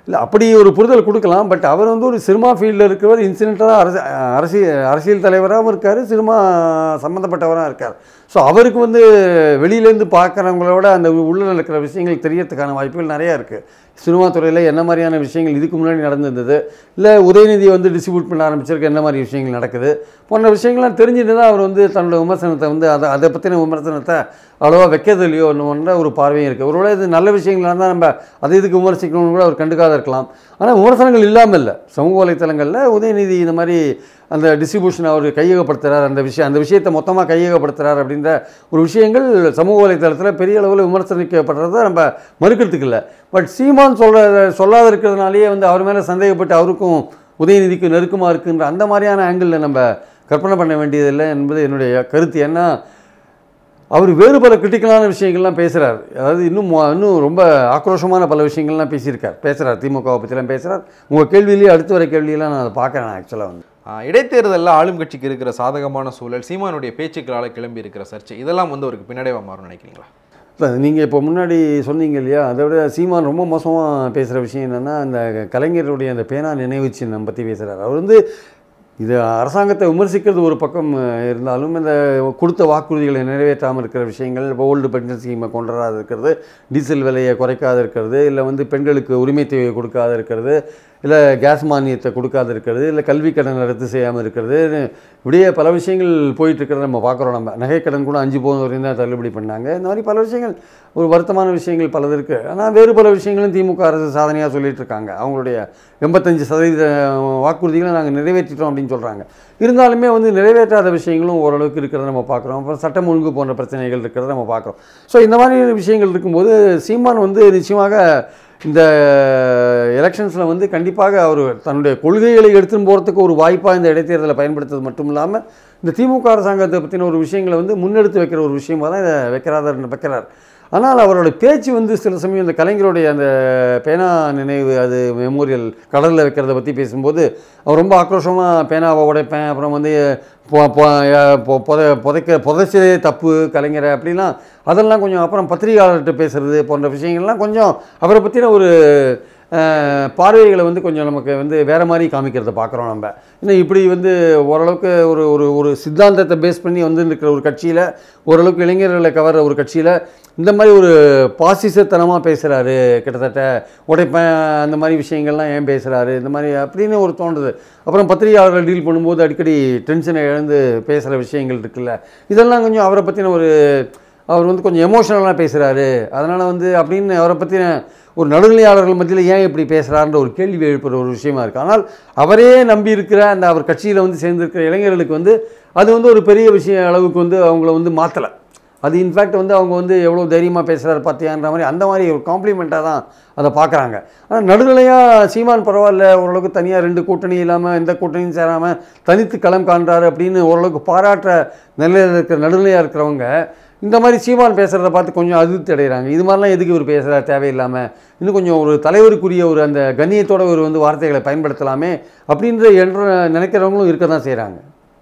இல்லை அப்படி ஒரு புரிதல் கொடுக்கலாம் பட் அவர் வந்து ஒரு சினிமா ஃபீல்டில் இருக்கிறவர் இன்சிடென்ட்டாக அரசு அரசியல் அரசியல் தலைவராகவும் இருக்கார் சினிமா சம்மந்தப்பட்டவராக இருக்கார் ஸோ அவருக்கு வந்து வெளியிலேருந்து பார்க்குறவங்களோட அந்த உள்ள நடக்கிற விஷயங்கள் தெரியறதுக்கான வாய்ப்புகள் நிறையா இருக்குது சினிமா துறையில் என்ன மாதிரியான விஷயங்கள் இதுக்கு முன்னாடி நடந்திருந்தது இல்லை உதயநிதி வந்து டிஸ்ட்ரிபியூட் பண்ண ஆரம்பிச்சிருக்க என்ன மாதிரி விஷயங்கள் நடக்குது போன்ற விஷயங்கள்லாம் தெரிஞ்சுட்டு தான் அவர் வந்து தன்னோட விமர்சனத்தை வந்து அதை அதை பற்றின விமர்சனத்தை அவ்வளோவா வைக்கிறது இல்லையோ ஒன்ற ஒரு பார்வையும் இருக்குது ஒருவேளை இது நல்ல விஷயங்களாக இருந்தால் நம்ம அதை இதுக்கு விமர்சிக்கணும்னு கூட அவர் கண்டுக்காத இருக்கலாம் ஆனால் விமர்சனங்கள் இல்லாமல் இல்லை சமூக வலைத்தளங்களில் உதயநிதி இந்த மாதிரி அந்த டிஸ்ட்ரிபியூஷன் அவர் கையகப்படுத்துகிறார் அந்த விஷயம் அந்த விஷயத்தை மொத்தமாக கையகப்படுத்துகிறார் அப்படின்ற ஒரு விஷயங்கள் சமூக வலைத்தளத்தில் பெரிய அளவில் விமர்சனிக்கப்படுறத நம்ம மறுக்கிறதுக்கு இல்லை பட் சீமான் சொல்கிற சொல்லாத இருக்கிறதுனாலேயே வந்து அவர் மேலே சந்தேகப்பட்டு அவருக்கும் உதயநிதிக்கு நெருக்கமாக இருக்குன்ற அந்த மாதிரியான ஆங்கிளில் நம்ம கற்பனை பண்ண வேண்டியதில்லை என்பது என்னுடைய கருத்து ஏன்னா அவர் வேறு பல கிரிட்டிக்கலான விஷயங்கள்லாம் பேசுகிறார் அதாவது இன்னும் மொ- இன்னும் ரொம்ப ஆக்ரோஷமான பல விஷயங்கள்லாம் பேசியிருக்கார் பேசுகிறார் திமுகவை பற்றிலாம் பேசுகிறார் உங்கள் கேள்வியிலேயே அடுத்து வர கேள்வியெல்லாம் நான் அதை பார்க்குறேன் ஆக்சுவலாக வந்து ஆஹ் இடைத்தேர்தலில் ஆளும் கட்சிக்கு இருக்கிற சாதகமான சூழல் சீமானுடைய பேச்சுக்களால் கிளம்பி இருக்கிற சர்ச்சை இதெல்லாம் வந்து அவருக்கு பின்னடைவா மாறும் நினைக்கிறீங்களா இப்போ நீங்கள் இப்போ முன்னாடி சொன்னீங்க இல்லையா அதை விட சீமான் ரொம்ப மோசமாக பேசுகிற விஷயம் என்னென்னா அந்த கலைஞருடைய அந்த பேனா நினைவு சின்னம் பற்றி பேசுகிறார் அவர் வந்து இது அரசாங்கத்தை விமர்சிக்கிறது ஒரு பக்கம் அஹ், இருந்தாலும் இந்த கொடுத்த வாக்குறுதிகளை நிறைவேற்றாமல் இருக்கிற விஷயங்கள் ஓல்டு பென்ஷன் ஸ்கீமை கொண்டு வராது இருக்கிறது டீசல் விலையை குறைக்காது இருக்கிறது இல்லை வந்து பெண்களுக்கு உரிமை தேவையை கொடுக்காது இருக்கிறது இல்லை கேஸ் மானியத்தை கொடுக்காது இருக்கிறது இல்லை கல்வி கடன் ரத்து செய்யாமல் இருக்கிறது இப்படியே பல விஷயங்கள் போயிட்டு இருக்கிறத நம்ம பார்க்குறோம் நம்ம நகைக்கடன் கூட அஞ்சு போதும் வரையும் தான் தள்ளுபடி பண்ணாங்க இந்த மாதிரி பல விஷயங்கள் ஒரு வருத்தமான விஷயங்கள் பலது இருக்குது ஆனால் வேறு பல விஷயங்களும் திமுக அரசு சாதனையாக சொல்லிட்டு இருக்காங்க அவங்களுடைய எண்பத்தஞ்சு சதவீத வாக்குறுதிகளை நாங்கள் நிறைவேற்றிட்டோம் அப்படின்னு சொல்கிறாங்க இருந்தாலுமே வந்து நிறைவேற்றாத விஷயங்களும் ஓரளவுக்கு இருக்கிறத நம்ம பார்க்குறோம் அப்புறம் சட்டம் ஒழுங்கு போன்ற பிரச்சனைகள் இருக்கிறத நம்ம பார்க்குறோம் ஸோ இந்த மாதிரி விஷயங்கள் இருக்கும்போது சீமான் வந்து நிச்சயமாக இந்த எலெக்ஷன்ஸில் வந்து கண்டிப்பாக அவர் தன்னுடைய கொள்கைகளை எடுத்துன்னு போகிறதுக்கு ஒரு வாய்ப்பாக இந்த இடைத்தேர்தலை பயன்படுத்துறது மட்டும் இல்லாமல் இந்த திமுக அரசாங்கத்தை பற்றின ஒரு விஷயங்களை வந்து முன்னெடுத்து வைக்கிற ஒரு விஷயமாக தான் இதை வைக்கிறார் வைக்கிறார் ஆனால் அவரோட பேச்சு வந்து சில சமயம் இந்த கலைஞருடைய அந்த பேனா நினைவு அது மெமோரியல் கடலில் வைக்கிறத பற்றி பேசும்போது அவர் ரொம்ப ஆக்ரோஷமாக பேனாவை உடைப்பேன் அப்புறம் வந்து பொ- பொ- அஹ் பொ- புதை புதைக்க புதைச்சதே தப்பு கலைஞரை அப்படிலாம் அதெல்லாம் கொஞ்சம் அப்புறம் பத்திரிகையாளர்கிட்ட பேசுறது போன்ற விஷயங்கள்லாம் கொஞ்சம் அவரை பற்றின ஒரு அஹ், பார்வைகளை வந்து கொஞ்சம் நமக்கு வந்து வேறு மாதிரி காமிக்கிறத பார்க்குறோம் நம்ம இன்னும் இப்படி வந்து ஓரளவுக்கு ஒரு ஒரு ஒரு சித்தாந்தத்தை பேஸ் பண்ணி வந்து இருக்கிற ஒரு கட்சியில் ஓரளவுக்கு இளைஞர்களை கவர்ற ஒரு கட்சியில் இந்த மாதிரி ஒரு பாசிசத்தனமாக பேசுகிறாரு கிட்டத்தட்ட உடைப்பேன் அந்த மாதிரி விஷயங்கள்லாம் ஏன் பேசுகிறாரு இந்த மாதிரி அப்படின்னு ஒரு தோணுது அப்புறம் பத்திரிகையாளர்கள் டீல் பண்ணும்போது அடிக்கடி டென்ஷனை இழந்து பேசுகிற விஷயங்கள் இருக்குல்ல இதெல்லாம் கொஞ்சம் அவரை பற்றின ஒரு அவர் வந்து கொஞ்சம் எமோஷனலாக பேசுகிறாரு அதனால் வந்து அப்படின்னு அவரை பற்றின ஒரு நடுநிலையாளர்கள் மத்தியில் ஏன் இப்படி பேசுகிறாருன்ற ஒரு கேள்வி எழுப்புற ஒரு விஷயமா இருக்குது ஆனால் அவரே நம்பி இருக்கிற அந்த அவர் கட்சியில் வந்து சேர்ந்திருக்கிற இளைஞர்களுக்கு வந்து அது வந்து ஒரு பெரிய விஷயம் அளவுக்கு வந்து அவங்கள வந்து மாற்றலை அது இன்ஃபேக்ட் வந்து அவங்க வந்து எவ்வளோ தைரியமாக பேசுகிறாரு பார்த்தியான்ற மாதிரி அந்த மாதிரி ஒரு காம்ப்ளிமெண்ட்டாக தான் அதை பார்க்குறாங்க ஆனால் நடுநிலையாக சீமான் பரவாயில்ல ஓரளவுக்கு தனியாக ரெண்டு கூட்டணி இல்லாமல் எந்த கூட்டணியும் சேராமல் தனித்து களம் காண்றாரு அப்படின்னு ஓரளவுக்கு பாராட்டுற நிலையில் இருக்கிற நடுநிலையாக இருக்கிறவங்க இந்த மாதிரி சீமான் பேசுகிறத பார்த்து கொஞ்சம் அதிருப்தி அடைகிறாங்க இது மாதிரிலாம் எதுக்கு இவர் பேசுகிறார் தேவையில்லாமல் இன்னும் கொஞ்சம் ஒரு தலைவருக்குரிய ஒரு அந்த கண்ணியத்தோட ஒரு வந்து வார்த்தைகளை பயன்படுத்தலாமே அப்படின்ற என்ற நினைக்கிறவங்களும் இருக்க தான் செய்கிறாங்க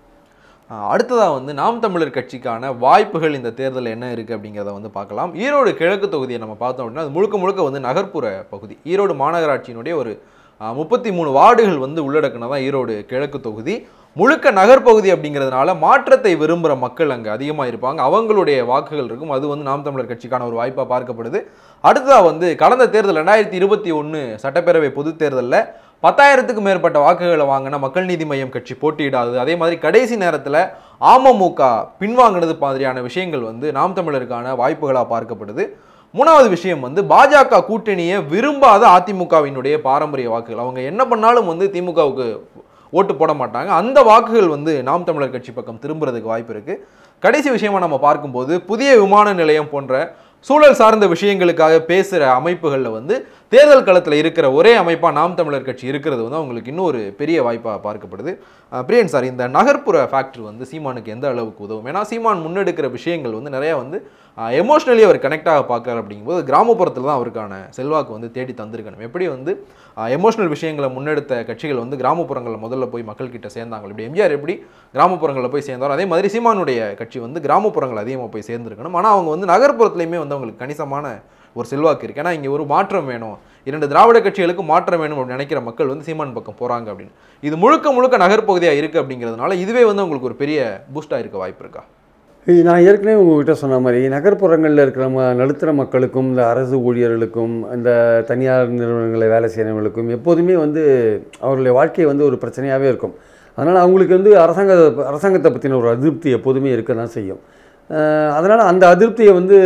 ஆஹ் அடுத்ததா வந்து நாம் தமிழர் கட்சிக்கான வாய்ப்புகள் இந்த தேர்தலில் என்ன இருக்குது அப்படிங்கிறத வந்து பார்க்கலாம் ஈரோடு கிழக்கு தொகுதியை நம்ம பார்த்தோம் அப்படின்னா அது முழுக்க முழுக்க வந்து நகர்ப்புற பகுதி ஈரோடு மாநகராட்சியினுடைய ஒரு முப்பத்தி மூணு வார்டுகள் வந்து உள்ளடக்குனதான் ஈரோடு கிழக்கு தொகுதி முழுக்க நகர்ப்பகுதி அப்படிங்கிறதுனால மாற்றத்தை விரும்புகிற மக்கள் அங்கே அதிகமாக இருப்பாங்க அவங்களுடைய வாக்குகள் இருக்கும் அது வந்து நாம் தமிழர் கட்சிக்கான ஒரு வாய்ப்பாக பார்க்கப்படுது அடுத்ததா வந்து கடந்த தேர்தல் ரெண்டாயிரத்தி இருபத்தி ஒன்று சட்டப்பேரவை பொதுத் தேர்தலில் பத்தாயிரத்துக்கும் மேற்பட்ட வாக்குகளை வாங்கின மக்கள் நீதி மையம் கட்சி போட்டியிடாது அதே மாதிரி கடைசி நேரத்தில் அமமுக பின்வாங்கினது மாதிரியான விஷயங்கள் வந்து நாம் தமிழருக்கான வாய்ப்புகளாக பார்க்கப்படுது மூணாவது விஷயம் வந்து பாஜக கூட்டணியை விரும்பாத அதிமுகவினுடைய பாரம்பரிய வாக்குகள் அவங்க என்ன பண்ணாலும் வந்து திமுகவுக்கு ஓட்டு போட மாட்டாங்க அந்த வாக்குகள் வந்து நாம் தமிழர் கட்சி பக்கம் திரும்புறதுக்கு வாய்ப்பு இருக்கு கடைசி விஷயமா நம்ம பார்க்கும்போது புதிய விமான நிலையம் போன்ற சூழல் சார்ந்த விஷயங்களுக்காக பேசுகிற அமைப்புகளில் வந்து தேர்தல் களத்தில் இருக்கிற ஒரே அமைப்பாக நாம் தமிழர் கட்சி இருக்கிறது வந்து அவங்களுக்கு இன்னும் ஒரு பெரிய வாய்ப்பாக பார்க்கப்படுது அஹ் பிரியன் சார் இந்த நகர்ப்புற ஃபேக்டரி வந்து சீமானுக்கு எந்த அளவுக்கு உதவும் ஏன்னா சீமான் முன்னெடுக்கிற விஷயங்கள் வந்து நிறையா வந்து எமோஷ்னலி அவர் கனெக்டாக பார்க்குறாரு அப்படிங்கும்போது கிராமப்புறத்தில் தான் அவருக்கான செல்வாக்கு வந்து தேடி தந்திருக்கணும் எப்படி வந்து எமோஷனல் விஷயங்களை முன்னெடுத்த கட்சிகள் வந்து கிராமப்புறங்களில் முதல்ல போய் மக்கள்கிட்ட சேர்ந்தாங்க இப்படி எம்ஜிஆர் எப்படி கிராமப்புறங்களில் போய் சேர்ந்தாரோ அதே மாதிரி சீமானுடைய கட்சி வந்து கிராமப்புறங்கள் அதிகமாக போய் சேர்ந்துருக்கணும் ஆனால் அவங்க வந்து நகர்ப்புறத்துலையுமே வந்து அவங்களுக்கு கணிசமான ஒரு செல்வாக்கு இருக்குது ஏன்னா இங்கே ஒரு மாற்றம் வேணும் இரண்டு திராவிட கட்சிகளுக்கு மாற்றம் வேணும் அப்படின்னு நினைக்கிற மக்கள் வந்து சீமான் பக்கம் போறாங்க அப்படின்னு இது முழுக்க முழுக்க நகர்ப்பகுதியா இருக்கு அப்படிங்கிறதுனால இதுவே வந்து உங்களுக்கு ஒரு பெரிய பூஸ்டா இருக்க வாய்ப்பு இருக்கா இது நான் ஏற்கனவே உங்ககிட்ட சொன்ன மாதிரி நகர்ப்புறங்களில் இருக்கிற ம நடுத்தர மக்களுக்கும் இந்த அரசு ஊழியர்களுக்கும் இந்த தனியார் நிறுவனங்களில் வேலை செய்கிறவங்களுக்கும் எப்போதுமே வந்து அவர்களுடைய வாழ்க்கை வந்து ஒரு பிரச்சனையாகவே இருக்கும் அதனால் அவங்களுக்கு வந்து அரசாங்க அரசாங்கத்தை பற்றின ஒரு அதிருப்தி எப்போதுமே இருக்க தான் செய்யும் அதனால் அந்த அதிருப்தியை வந்து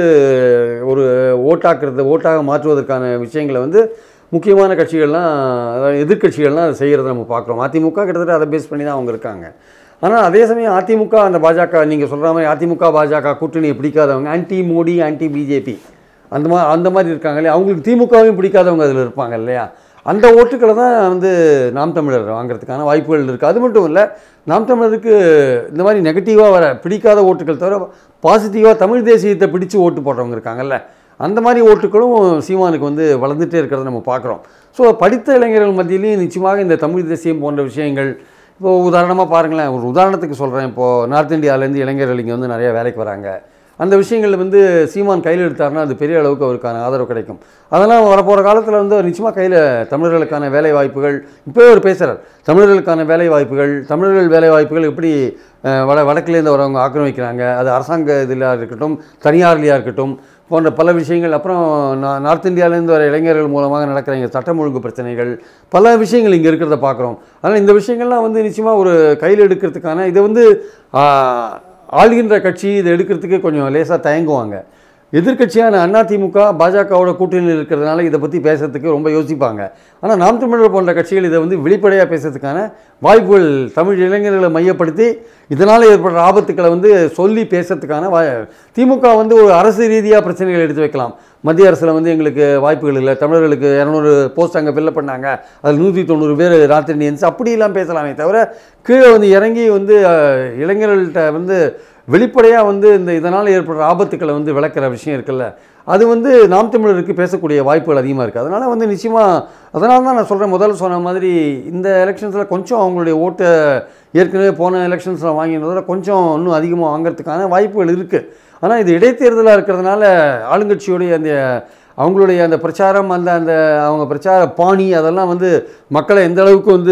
ஒரு ஓட்டாக்குறது ஓட்டாக மாற்றுவதற்கான விஷயங்களை வந்து முக்கியமான கட்சிகள்லாம் அதாவது எதிர்க்கட்சிகள்லாம் அதை செய்கிறத நம்ம பார்க்குறோம் அதிமுக கிட்டத்தட்ட அதை பேஸ் பண்ணி தான் அவங்க இருக்காங்க ஆனால் அதே சமயம் அதிமுக அந்த பாஜக நீங்கள் சொல்கிற மாதிரி அதிமுக பாஜக கூட்டணியை பிடிக்காதவங்க ஆன்டி மோடி ஆன்டி பிஜேபி அந்த மாதிரி அந்த மாதிரி இருக்காங்க இல்லையா அவங்களுக்கு திமுகவையும் பிடிக்காதவங்க அதில் இருப்பாங்க இல்லையா அந்த ஓட்டுக்களை தான் வந்து நாம் தமிழர் வாங்குறதுக்கான வாய்ப்புகள் இருக்குது அது மட்டும் இல்லை நாம் தமிழருக்கு இந்த மாதிரி நெகட்டிவாக வர பிடிக்காத ஓட்டுகள் தவிர பாசிட்டிவாக தமிழ் தேசியத்தை பிடிச்சு ஓட்டு போடுறவங்க இருக்காங்கல்ல அந்த மாதிரி ஓட்டுகளும் சீமானுக்கு வந்து வளர்ந்துட்டே இருக்கிறத நம்ம பார்க்குறோம் ஸோ படித்த இளைஞர்கள் மத்தியிலையும் நிச்சயமாக இந்த தமிழ் தேசியம் போன்ற விஷயங்கள் இப்போ உதாரணமாக பாருங்களேன் ஒரு உதாரணத்துக்கு சொல்கிறேன் இப்போது நார்த் இந்தியாவிலேருந்து இளைஞர்கள் இங்கே வந்து நிறைய வேலைக்கு வராங்க அந்த விஷயங்கள் வந்து சீமான் கையில் எடுத்தாருன்னா அது பெரிய அளவுக்கு அவருக்கான ஆதரவு கிடைக்கும் அதெல்லாம் வரப்போகிற காலத்தில் வந்து அவர் நிச்சயமாக கையில் தமிழர்களுக்கான வேலை வாய்ப்புகள் இப்போவே அவர் பேசுகிறார் தமிழர்களுக்கான வேலை வாய்ப்புகள் தமிழர்கள் வேலை வாய்ப்புகள் எப்படி அஹ், வட வடக்குலேருந்து வரவங்க ஆக்கிரமிக்கிறாங்க அது அரசாங்க இதில் இருக்கட்டும் தனியார்லையாக இருக்கட்டும் போன்ற பல விஷயங்கள் அப்புறம் நா- நார்த் இந்தியாவிலேருந்து வர இளைஞர்கள் மூலமாக நடக்கிற இங்கே சட்டம் ஒழுங்கு பிரச்சனைகள் பல விஷயங்கள் இங்கே இருக்கிறத பார்க்குறோம் அதனால் இந்த விஷயங்கள்லாம் வந்து நிச்சயமாக ஒரு கையில் எடுக்கிறதுக்கான இதை வந்து ஆ, ஆளுகின்ற கட்சி இதை எடுக்கிறதுக்கு கொஞ்சம் லேசாக தயங்குவாங்க எதிர்க்கட்சியான அதிமுக பாஜகவோட கூட்டணியில் இருக்கிறதுனால இதை பற்றி பேசுறதுக்கு ரொம்ப யோசிப்பாங்க ஆனால் நாம் தமிழர் போன்ற கட்சிகள் இதை வந்து வெளிப்படையாக பேசுறதுக்கான வாய்ப்புகள் தமிழ் இளைஞர்களை மையப்படுத்தி இதனால் ஏற்படுற ஆபத்துக்களை வந்து சொல்லி பேசுறதுக்கான வாய் திமுக வந்து ஒரு அரசு ரீதியாக பிரச்சனைகள் எடுத்து வைக்கலாம் மத்திய அரசில் வந்து எங்களுக்கு வாய்ப்புகள் இல்லை தமிழர்களுக்கு இரநூறு போஸ்ட் அங்கே ஃபில்அப் பண்ணாங்க அதில் நூற்றி தொண்ணூறு பேர் நார்த் இந்தியன்ஸ் அப்படிலாம் பேசலாமே தவிர கீழே வந்து இறங்கி வந்து அஹ், இளைஞர்கள்ட்ட வந்து வெளிப்படையாக வந்து இந்த இதனால் ஏற்படுற ஆபத்துக்களை வந்து விளக்குற விஷயம் இருக்குல்ல அது வந்து நாம் தமிழருக்கு பேசக்கூடிய வாய்ப்புகள் அதிகமாக இருக்குது அதனால் வந்து நிச்சயமாக அதனால தான் நான் சொல்கிறேன் முதல்ல சொன்ன மாதிரி இந்த எலெக்ஷன்ஸில் கொஞ்சம் அவங்களுடைய ஓட்டை ஏற்கனவே போன எலெக்ஷன்ஸில் வாங்கினதோட கொஞ்சம் இன்னும் அதிகமாக வாங்குறதுக்கான வாய்ப்புகள் இருக்குது ஆனால் இது இடைத்தேர்தலாக இருக்கிறதுனால ஆளுங்கட்சியுடைய அந்த அவங்களுடைய அந்த பிரச்சாரம் அந்த அந்த அவங்க பிரச்சார பாணி அதெல்லாம் வந்து மக்களை எந்த அளவுக்கு வந்து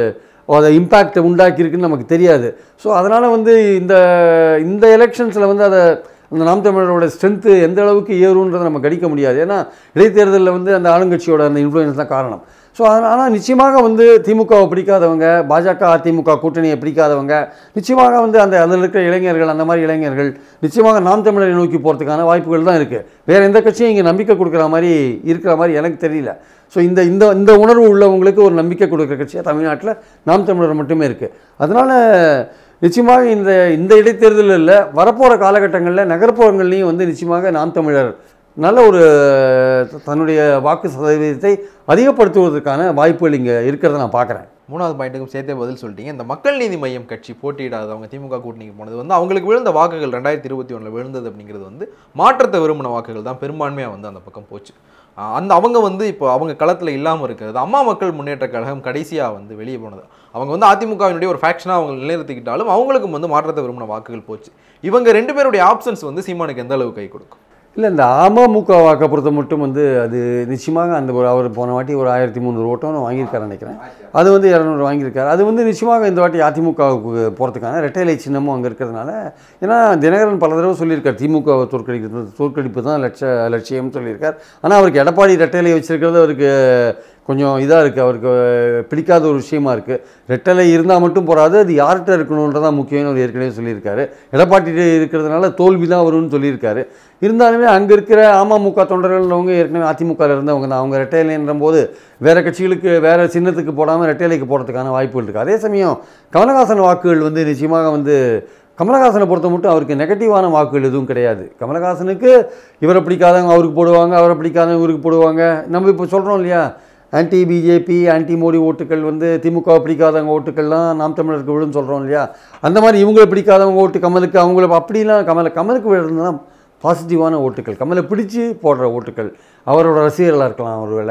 அதை இம்பேக்ட் உண்டாக்கியிருக்குன்னு நமக்கு தெரியாது ஸோ அதனால் வந்து இந்த இந்த எலெக்ஷன்ஸில் வந்து அதை அந்த நாம் தமிழரோட ஸ்ட்ரென்த்து எந்த அளவுக்கு ஏறுன்றதை நம்ம கணிக்க முடியாது ஏன்னா இடைத்தேர்தலில் வந்து அந்த ஆளுங்கட்சியோட அந்த இன்ஃப்ளூயன்ஸ் தான் காரணம் ஸோ ஆனால் நிச்சயமாக வந்து திமுகவை பிடிக்காதவங்க பாஜக அதிமுக கூட்டணியை பிடிக்காதவங்க நிச்சயமாக வந்து அந்த அதில் இருக்கிற இளைஞர்கள் அந்த மாதிரி இளைஞர்கள் நிச்சயமாக நாம் தமிழரை நோக்கி போகிறதுக்கான வாய்ப்புகள் தான் இருக்குது வேறு எந்த கட்சியும் இங்கே நம்பிக்கை கொடுக்குற மாதிரி இருக்கிற மாதிரி எனக்கு தெரியல ஸோ இந்த இந்த இந்த உணர்வு உள்ளவங்களுக்கு ஒரு நம்பிக்கை கொடுக்குற கட்சியாக தமிழ்நாட்டில் நாம் தமிழர் மட்டுமே இருக்குது அதனால் நிச்சயமாக இந்த இந்த இடைத்தேர்தலில் இல்லை வரப்போகிற காலகட்டங்களில் நகர்ப்புறங்கள்லையும் வந்து நிச்சயமாக நாம் தமிழர் நல்ல ஒரு தன்னுடைய வாக்கு சதவீதத்தை அதிகப்படுத்துவதற்கான வாய்ப்புகள் இங்கே இருக்கிறத நான் பார்க்குறேன் மூணாவது பாயிண்ட்டுக்கும் சேர்த்தே பதில் சொல்லிட்டீங்க இந்த மக்கள் நீதி மையம் கட்சி போட்டியிடாதவங்க திமுக கூட்டணிக்கு போனது வந்து அவங்களுக்கு விழுந்த வாக்குகள் ரெண்டாயிரத்தி இருபத்தி ஒன்றில் விழுந்தது அப்படிங்கிறது வந்து மாற்றத்தை விரும்பின வாக்குகள் தான் பெரும்பான்மையாக வந்து அந்த பக்கம் போச்சு ஆஹ் அந்த அவங்க வந்து இப்போ அவங்க களத்தில் இல்லாமல் இருக்கிறது அம்மா மக்கள் முன்னேற்ற கழகம் கடைசியாக வந்து வெளியே போனது அவங்க வந்து அதிமுகவினுடைய ஒரு ஃபேக்ஷனாக அவங்க நிலைநிறுத்திக்கிட்டாலும் அவங்களுக்கும் வந்து மாற்றத்தை விரும்பின வாக்குகள் போச்சு இவங்க ரெண்டு பேருடைய ஆப்ஷன்ஸ் வந்து சீமானுக்கு எந்த அளவுக்கு கை கொடுக்கும் இல்லை இந்த அமமுக வாக்கை பொறுத்த மட்டும் வந்து அது நிச்சயமாக அந்த ஒரு அவர் போன வாட்டி ஒரு ஆயிரத்தி முந்நூறு ஓட்டம் வாங்கியிருக்காரு நினைக்கிறேன் அது வந்து இரநூறு வாங்கியிருக்காரு அது வந்து நிச்சயமாக இந்த வாட்டி அதிமுகவுக்கு போகிறதுக்கான ரெட்டைலை சின்னமும் அங்கே இருக்கிறதுனால ஏன்னா தினகரன் பல தடவை சொல்லியிருக்கார் திமுகவை தோற்கடிக்கிறது தோற்கடிப்பு தான் லட்ச லட்சியம்னு சொல்லியிருக்கார் ஆனால் அவருக்கு எடப்பாடி ரெட்டைலை வச்சிருக்கிறது அவருக்கு கொஞ்சம் இதாக இருக்குது அவருக்கு பிடிக்காத ஒரு விஷயமா இருக்குது ரெட்டலை இருந்தால் மட்டும் போகாது அது யார்கிட்ட இருக்கணுன்றதான் முக்கியம்னு அவர் ஏற்கனவே சொல்லியிருக்காரு எடப்பாடி இருக்கிறதுனால தோல்வி தான் வரும்னு சொல்லியிருக்காரு இருந்தாலுமே அங்கே இருக்கிற அமமுக தொண்டர்கள்னவங்க ஏற்கனவே அதிமுகவில் இருந்தவங்க தான் அவங்க ரெட்டைலைன்ற போது வேறு கட்சிகளுக்கு வேறு சின்னத்துக்கு போடாமல் ரெட்டைலைக்கு போகிறதுக்கான வாய்ப்புகள் இருக்குது அதே சமயம் கமலஹாசன் வாக்குகள் வந்து நிச்சயமாக வந்து கமலஹாசனை பொறுத்த மட்டும் அவருக்கு நெகட்டிவான வாக்குகள் எதுவும் கிடையாது கமலஹாசனுக்கு இவரை பிடிக்காதவங்க அவருக்கு போடுவாங்க அவரை பிடிக்காதவங்க இவருக்கு போடுவாங்க நம்ம இப்போ சொல்கிறோம் இல்லையா ஆன்டி பிஜேபி ஆன்டி மோடி ஓட்டுகள் வந்து திமுக பிடிக்காதவங்க ஓட்டுக்கள்லாம் நாம் தமிழருக்கு விழுன்னு சொல்கிறோம் இல்லையா அந்த மாதிரி இவங்களை பிடிக்காதவங்க ஓட்டு கமலுக்கு அவங்கள அப்படிலாம் கமல கமலுக்கு விழுறதுனா பாசிட்டிவான ஓட்டுகள் கமலை பிடிச்சு போடுற ஓட்டுகள் அவரோட ரசிகர்களாக இருக்கலாம் ஒருவேளை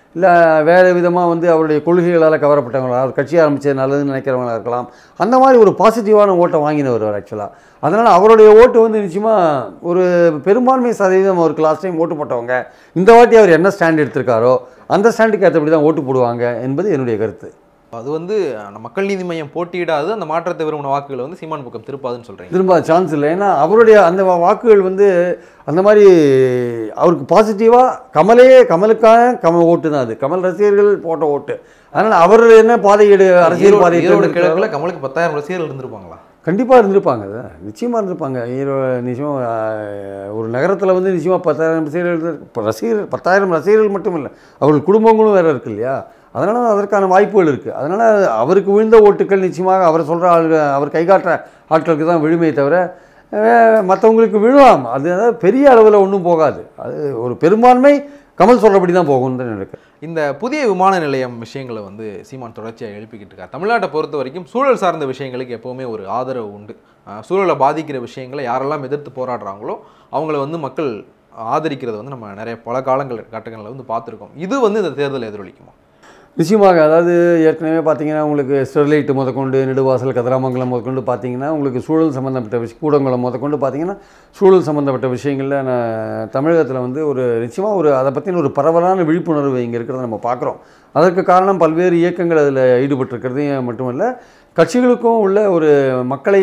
இல்லை வேறு விதமாக வந்து அவருடைய கொள்கைகளால் கவரப்பட்டவங்களா அவர் கட்சி ஆரம்பித்தது நல்லதுன்னு நினைக்கிறவங்களா இருக்கலாம் அந்த மாதிரி ஒரு பாசிட்டிவான ஓட்டை வாங்கினவர் அவர் ஆக்சுவலாக அதனால் அவருடைய ஓட்டு வந்து நிச்சயமாக ஒரு பெரும்பான்மை சதவீதம் அவருக்கு லாஸ்ட் டைம் ஓட்டு போட்டவங்க இந்த வாட்டி அவர் என்ன ஸ்டாண்ட் எடுத்திருக்காரோ அந்த ஸ்டாண்டுக்கு ஏற்றபடி தான் ஓட்டு போடுவாங்க என்பது என்னுடைய கருத்து அது வந்து அஹ், மக்கள் நீதி மையம் போட்டியிடாது அந்த மாற்றத்தை விரும்பின வாக்குகளை வந்து சீமான் பக்கம் திருப்பாதுன்னு சொல்றீங்க திரும்ப சான்ஸ் இல்லை ஏன்னா அவருடைய அந்த வா- வாக்குகள் வந்து அந்த மாதிரி அவருக்கு பாசிட்டிவாக கமலே கமலுக்கான கமல் ஓட்டு தான் அது கமல் ரசிகர்கள் போட்ட ஓட்டு அதனால் அவர் என்ன பாதை எடு அரசியல் ஈரோடு- பாதை ஈரோடு கிழக்குல கமலுக்கு பத்தாயிரம் ரசிகர்கள் இருந்திருப்பாங்களா கண்டிப்பாக இருந்திருப்பாங்க அது நிச்சயமாக இருந்திருப்பாங்க ஈரோ நிச்சயம் ஆஹ், ஒரு நகரத்தில் வந்து நிச்சயமாக பத்தாயிரம் ரசிகர்கள் இருந்து- இப்ப ரசிகர்கள் பத்தாயிரம் ரசிகர்கள் மட்டும் இல்லை அவர்கள் குடும்பங்களும் வேறு இருக்கு இல்லையா அதனால் அதற்கான வாய்ப்புகள் இருக்குது அதனால் அவருக்கு விழுந்த ஓட்டுக்கள் நிச்சயமாக அவர் சொல்கிற ஆளுங்க அவர் கைகாட்டுற ஆட்களுக்கு தான் விழுமே தவிர மற்றவங்களுக்கு விழுவாம் அது அதாவது பெரிய அளவில் ஒன்றும் போகாது அது ஒரு பெரும்பான்மை கமல் சொல்கிறபடி தான் போகும்னு தான் நினைக்கிறேன் இந்த புதிய விமான நிலையம் விஷயங்களை வந்து சீமான் தொடர்ச்சியாக எழுப்பிக்கிட்டு இருக்கார் தமிழ்நாட்டை பொறுத்த வரைக்கும் சூழல் சார்ந்த விஷயங்களுக்கு எப்போவுமே ஒரு ஆதரவு உண்டு அஹ் சூழலை பாதிக்கிற விஷயங்களை யாரெல்லாம் எதிர்த்து போராடுறாங்களோ அவங்கள வந்து மக்கள் ஆதரிக்கிறத வந்து நம்ம நிறைய பல காலங்கள் கட்டங்களில் வந்து பார்த்துருக்கோம் இது வந்து இந்த தேர்தல் எதிரொலிக்குமா நிச்சயமாக அதாவது ஏற்கனவே பார்த்தீங்கன்னா உங்களுக்கு ஸ்டெர்லைட் முதற்கொண்டு நெடுவாசல் கதிராமங்கலம் முதற்கொண்டு பார்த்தீங்கன்னா உங்களுக்கு சூழல் சம்மந்தப்பட்ட விஷயம் கூடங்குளம் முதற்கொண்டு பார்த்தீங்கன்னா சூழல் சம்மந்தப்பட்ட விஷயங்களில் நான் தமிழகத்தில் வந்து ஒரு நிச்சயமாக ஒரு அதை பற்றின ஒரு பரவலான விழிப்புணர்வு இங்கே இருக்கிறத நம்ம பார்க்குறோம் அதற்கு காரணம் பல்வேறு இயக்கங்கள் அதில் ஈடுபட்டிருக்கிறது மட்டுமல்ல கட்சிகளுக்கும் உள்ள ஒரு மக்களை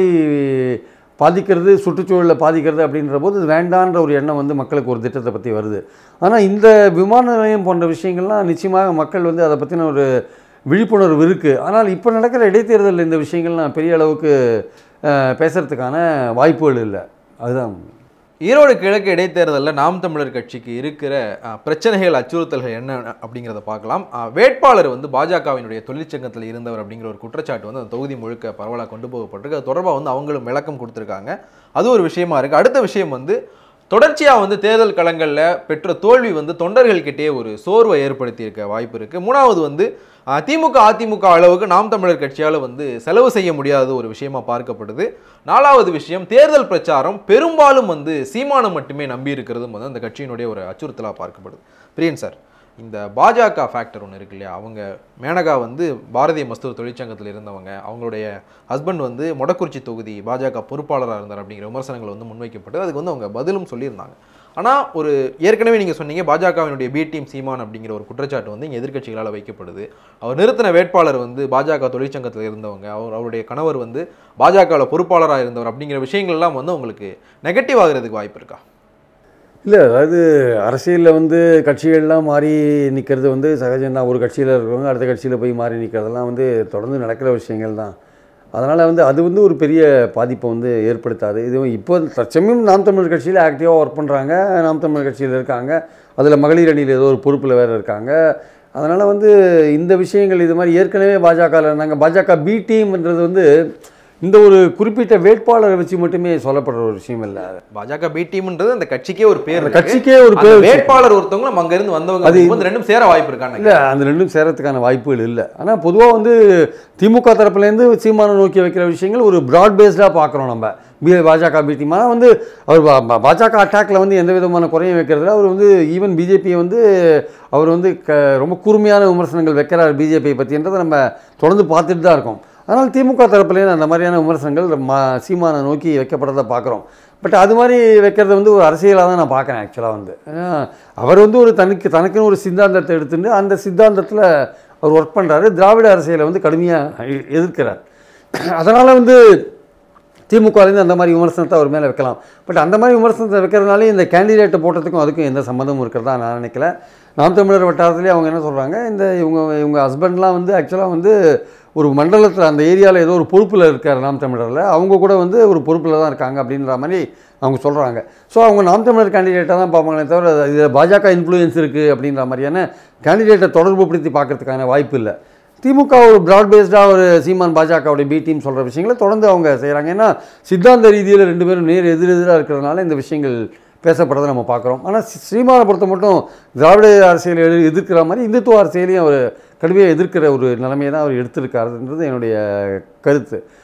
பாதிக்கிறது சுற்றுச்சூழலை பாதிக்கிறது அப்படின்ற போது இது வேண்டான்ற ஒரு எண்ணம் வந்து மக்களுக்கு ஒரு திட்டத்தை பற்றி வருது ஆனால் இந்த விமான நிலையம் போன்ற விஷயங்கள்லாம் நிச்சயமாக மக்கள் வந்து அதை பற்றின ஒரு விழிப்புணர்வு இருக்குது ஆனால் இப்போ நடக்கிற இடைத்தேர்தலில் இந்த விஷயங்கள்லாம் பெரிய அளவுக்கு அஹ், பேசுறதுக்கான வாய்ப்புகள் இல்லை அதுதான் ஈரோடு கிழக்கு இடைத்தேர்தலில் நாம் தமிழர் கட்சிக்கு இருக்கிற அஹ், பிரச்சனைகள் அச்சுறுத்தல்கள் என்ன அப்படிங்கிறத பார்க்கலாம் அஹ், வேட்பாளர் வந்து பாஜகவினுடைய தொழிற்சங்கத்தில் இருந்தவர் அப்படிங்கிற ஒரு குற்றச்சாட்டு வந்து அந்த தொகுதி முழுக்க பரவலாக கொண்டு போகப்பட்டிருக்கு அது தொடர்பாக வந்து அவங்களும் விளக்கம் கொடுத்துருக்காங்க அது ஒரு விஷயமா இருக்குது அடுத்த விஷயம் வந்து தொடர்ச்சியாக வந்து தேர்தல் களங்களில் பெற்ற தோல்வி வந்து தொண்டர்கள்கிட்டயே ஒரு சோர்வை ஏற்படுத்தி இருக்க வாய்ப்பு இருக்குது மூணாவது வந்து அஹ், திமுக அதிமுக அளவுக்கு நாம் தமிழர் கட்சியால் வந்து செலவு செய்ய முடியாத ஒரு விஷயமா பார்க்கப்படுது நாலாவது விஷயம் தேர்தல் பிரச்சாரம் பெரும்பாலும் வந்து சீமானம் மட்டுமே நம்பி இருக்கிறதும் வந்து அந்த கட்சியினுடைய ஒரு அச்சுறுத்தலாக பார்க்கப்படுது பிரியன் சார் இந்த பாஜக ஃபேக்டர் ஒன்று இருக்கு இல்லையா அவங்க மேனகா வந்து பாரதிய மஸ்தூர் தொழிற்சங்கத்தில் இருந்தவங்க அவங்களுடைய ஹஸ்பண்ட் வந்து மொடக்குறிச்சி தொகுதி பாஜக பொறுப்பாளராக இருந்தார் அப்படிங்கிற விமர்சனங்கள் வந்து முன்வைக்கப்பட்டு அதுக்கு வந்து அவங்க பதிலும் சொல்லியிருந்தாங்க ஆனால் ஒரு ஏற்கனவே நீங்கள் சொன்னீங்க பாஜகவினுடைய பி டீம் சீமான் அப்படிங்கிற ஒரு குற்றச்சாட்டு வந்து இங்கே எதிர்க்கட்சிகளால் வைக்கப்படுது அவர் நிறுத்தின வேட்பாளர் வந்து பாஜக தொழிற்சங்கத்தில் இருந்தவங்க அவர் அவருடைய கணவர் வந்து பாஜகவில் பொறுப்பாளராக இருந்தவர் அப்படிங்கிற விஷயங்கள்லாம் வந்து உங்களுக்கு நெகட்டிவ் ஆகிறதுக்கு வாய்ப்பு இருக்கா இல்லை அதாவது அரசியலில் வந்து கட்சிகள்லாம் மாறி நிற்கிறது வந்து சகஜம் தான் ஒரு கட்சியில் இருக்கிறவங்க அடுத்த கட்சியில் போய் மாறி நிற்கிறதெல்லாம் வந்து தொடர்ந்து நடக்கிற விஷயங்கள் தான் அதனால் வந்து அது வந்து ஒரு பெரிய பாதிப்பை வந்து ஏற்படுத்தாது இது இப்போ தற்சமயம் நாம் தமிழர் கட்சியில் ஆக்டிவாக ஒர்க் பண்ணுறாங்க நாம் தமிழர் கட்சியில் இருக்காங்க அதில் மகளிர் அணியில் ஏதோ ஒரு பொறுப்பில் வேறு இருக்காங்க அதனால் வந்து இந்த விஷயங்கள் இது மாதிரி ஏற்கனவே பாஜகவில் இருந்தாங்க பாஜக பி டீம்ன்றது வந்து இந்த ஒரு குறிப்பிட்ட வேட்பாளரை வச்சு மட்டுமே சொல்லப்படுற ஒரு விஷயம் இல்லை பாஜக பி டீம்ன்றது அந்த கட்சிக்கே ஒரு பேர் அந்த இருக்கு. கட்சிக்கே ஒரு அந்த பேர் வச்சு- வேட்பாளர் ஒருத்தவங்க நம்ம அங்க இருந்து வந்தவங்க அது- வந்து ரெண்டும் சேர வாய்ப்பு இருக்கான்னு இல்லை அந்த ரெண்டும் சேரத்துக்கான வாய்ப்புகள் இல்லை ஆனால் பொதுவாக வந்து திமுக தரப்புலேருந்து சீமானை நோக்கி வைக்கிற விஷயங்கள் ஒரு ப்ராட் பேஸ்டாக பார்க்குறோம் நம்ம பி பாஜக பிடிமா வந்து அவர் பா- பா- பாஜக அட்டாக்ல வந்து எந்த விதமான குறையும் வைக்கிறதுல அவர் வந்து ஈவன் பிஜேபியை வந்து அவர் வந்து க ரொம்ப கூர்மையான விமர்சனங்கள் வைக்கிறார் பிஜேபியை பற்றின்றதை நம்ம தொடர்ந்து பார்த்துட்டு தான் இருக்கோம் ஆனால் திமுக தரப்புலேருந்து அந்த மாதிரியான விமர்சனங்கள் மா சீமானை நோக்கி வைக்கப்படுறதை பார்க்குறோம் பட் அது மாதிரி வைக்கிறது வந்து ஒரு அரசியலாக தான் நான் பார்க்குறேன் ஆக்சுவலாக வந்து ஏன்னா அவர் வந்து ஒரு தனக்கு தனக்குன்னு ஒரு சித்தாந்தத்தை எடுத்துட்டு அந்த சித்தாந்தத்தில் அவர் ஒர்க் பண்ணுறாரு திராவிட அரசியலை வந்து கடுமையாக எதிர்க்கிறார் அதனால் வந்து திமுகலேருந்து அந்த மாதிரி விமர்சனத்தை அவர் மேலே வைக்கலாம் பட் அந்த மாதிரி விமர்சனத்தை வைக்கிறதுனாலே இந்த கேண்டிடேட்டை போட்டதுக்கும் அதுக்கும் எந்த சம்மந்தமும் இருக்கிறதா நான் நினைக்கல நாம் தமிழர் வட்டாரத்துலேயே அவங்க என்ன சொல்கிறாங்க இந்த இவங்க இவங்க ஹஸ்பண்ட்லாம் வந்து ஆக்சுவலாக வந்து ஒரு மண்டலத்தில் அந்த ஏரியாவில் ஏதோ ஒரு பொறுப்பில் இருக்கார் நாம் தமிழரில் அவங்க கூட வந்து ஒரு பொறுப்பில் தான் இருக்காங்க அப்படின்ற மாதிரி அவங்க சொல்கிறாங்க ஸோ அவங்க நாம் தமிழர் கேண்டிடேட்டாக தான் பார்ப்பாங்களே தவிர இதில் பாஜக இன்ஃப்ளூயன்ஸ் இருக்குது அப்படின்ற மாதிரியான கேண்டிடேட்டை தொடர்பு படுத்தி பார்க்கறதுக்கான வாய்ப்பு இல்லை திமுக ஒரு ப்ராட் பேஸ்டாக ஒரு சீமான் பாஜகவுடைய பி டீம் சொல்கிற விஷயங்களை தொடர்ந்து அவங்க செய்கிறாங்க ஏன்னா சித்தாந்த ரீதியில் ரெண்டு பேரும் நேர் எதிர் எதிராக இருக்கிறதுனால இந்த விஷயங்கள் பேசப்படுறதை நம்ம பார்க்குறோம் ஆனால் ஸ்ரீமானை பொறுத்த மட்டும் திராவிட அரசியலை எதிர்- எதிர்க்கிற மாதிரி இந்துத்துவ அரசியலையும் அவர் கடுமையாக எதிர்க்கிற ஒரு நிலைமையை தான் அவர் எடுத்திருக்காருன்றது என்னுடைய கருத்து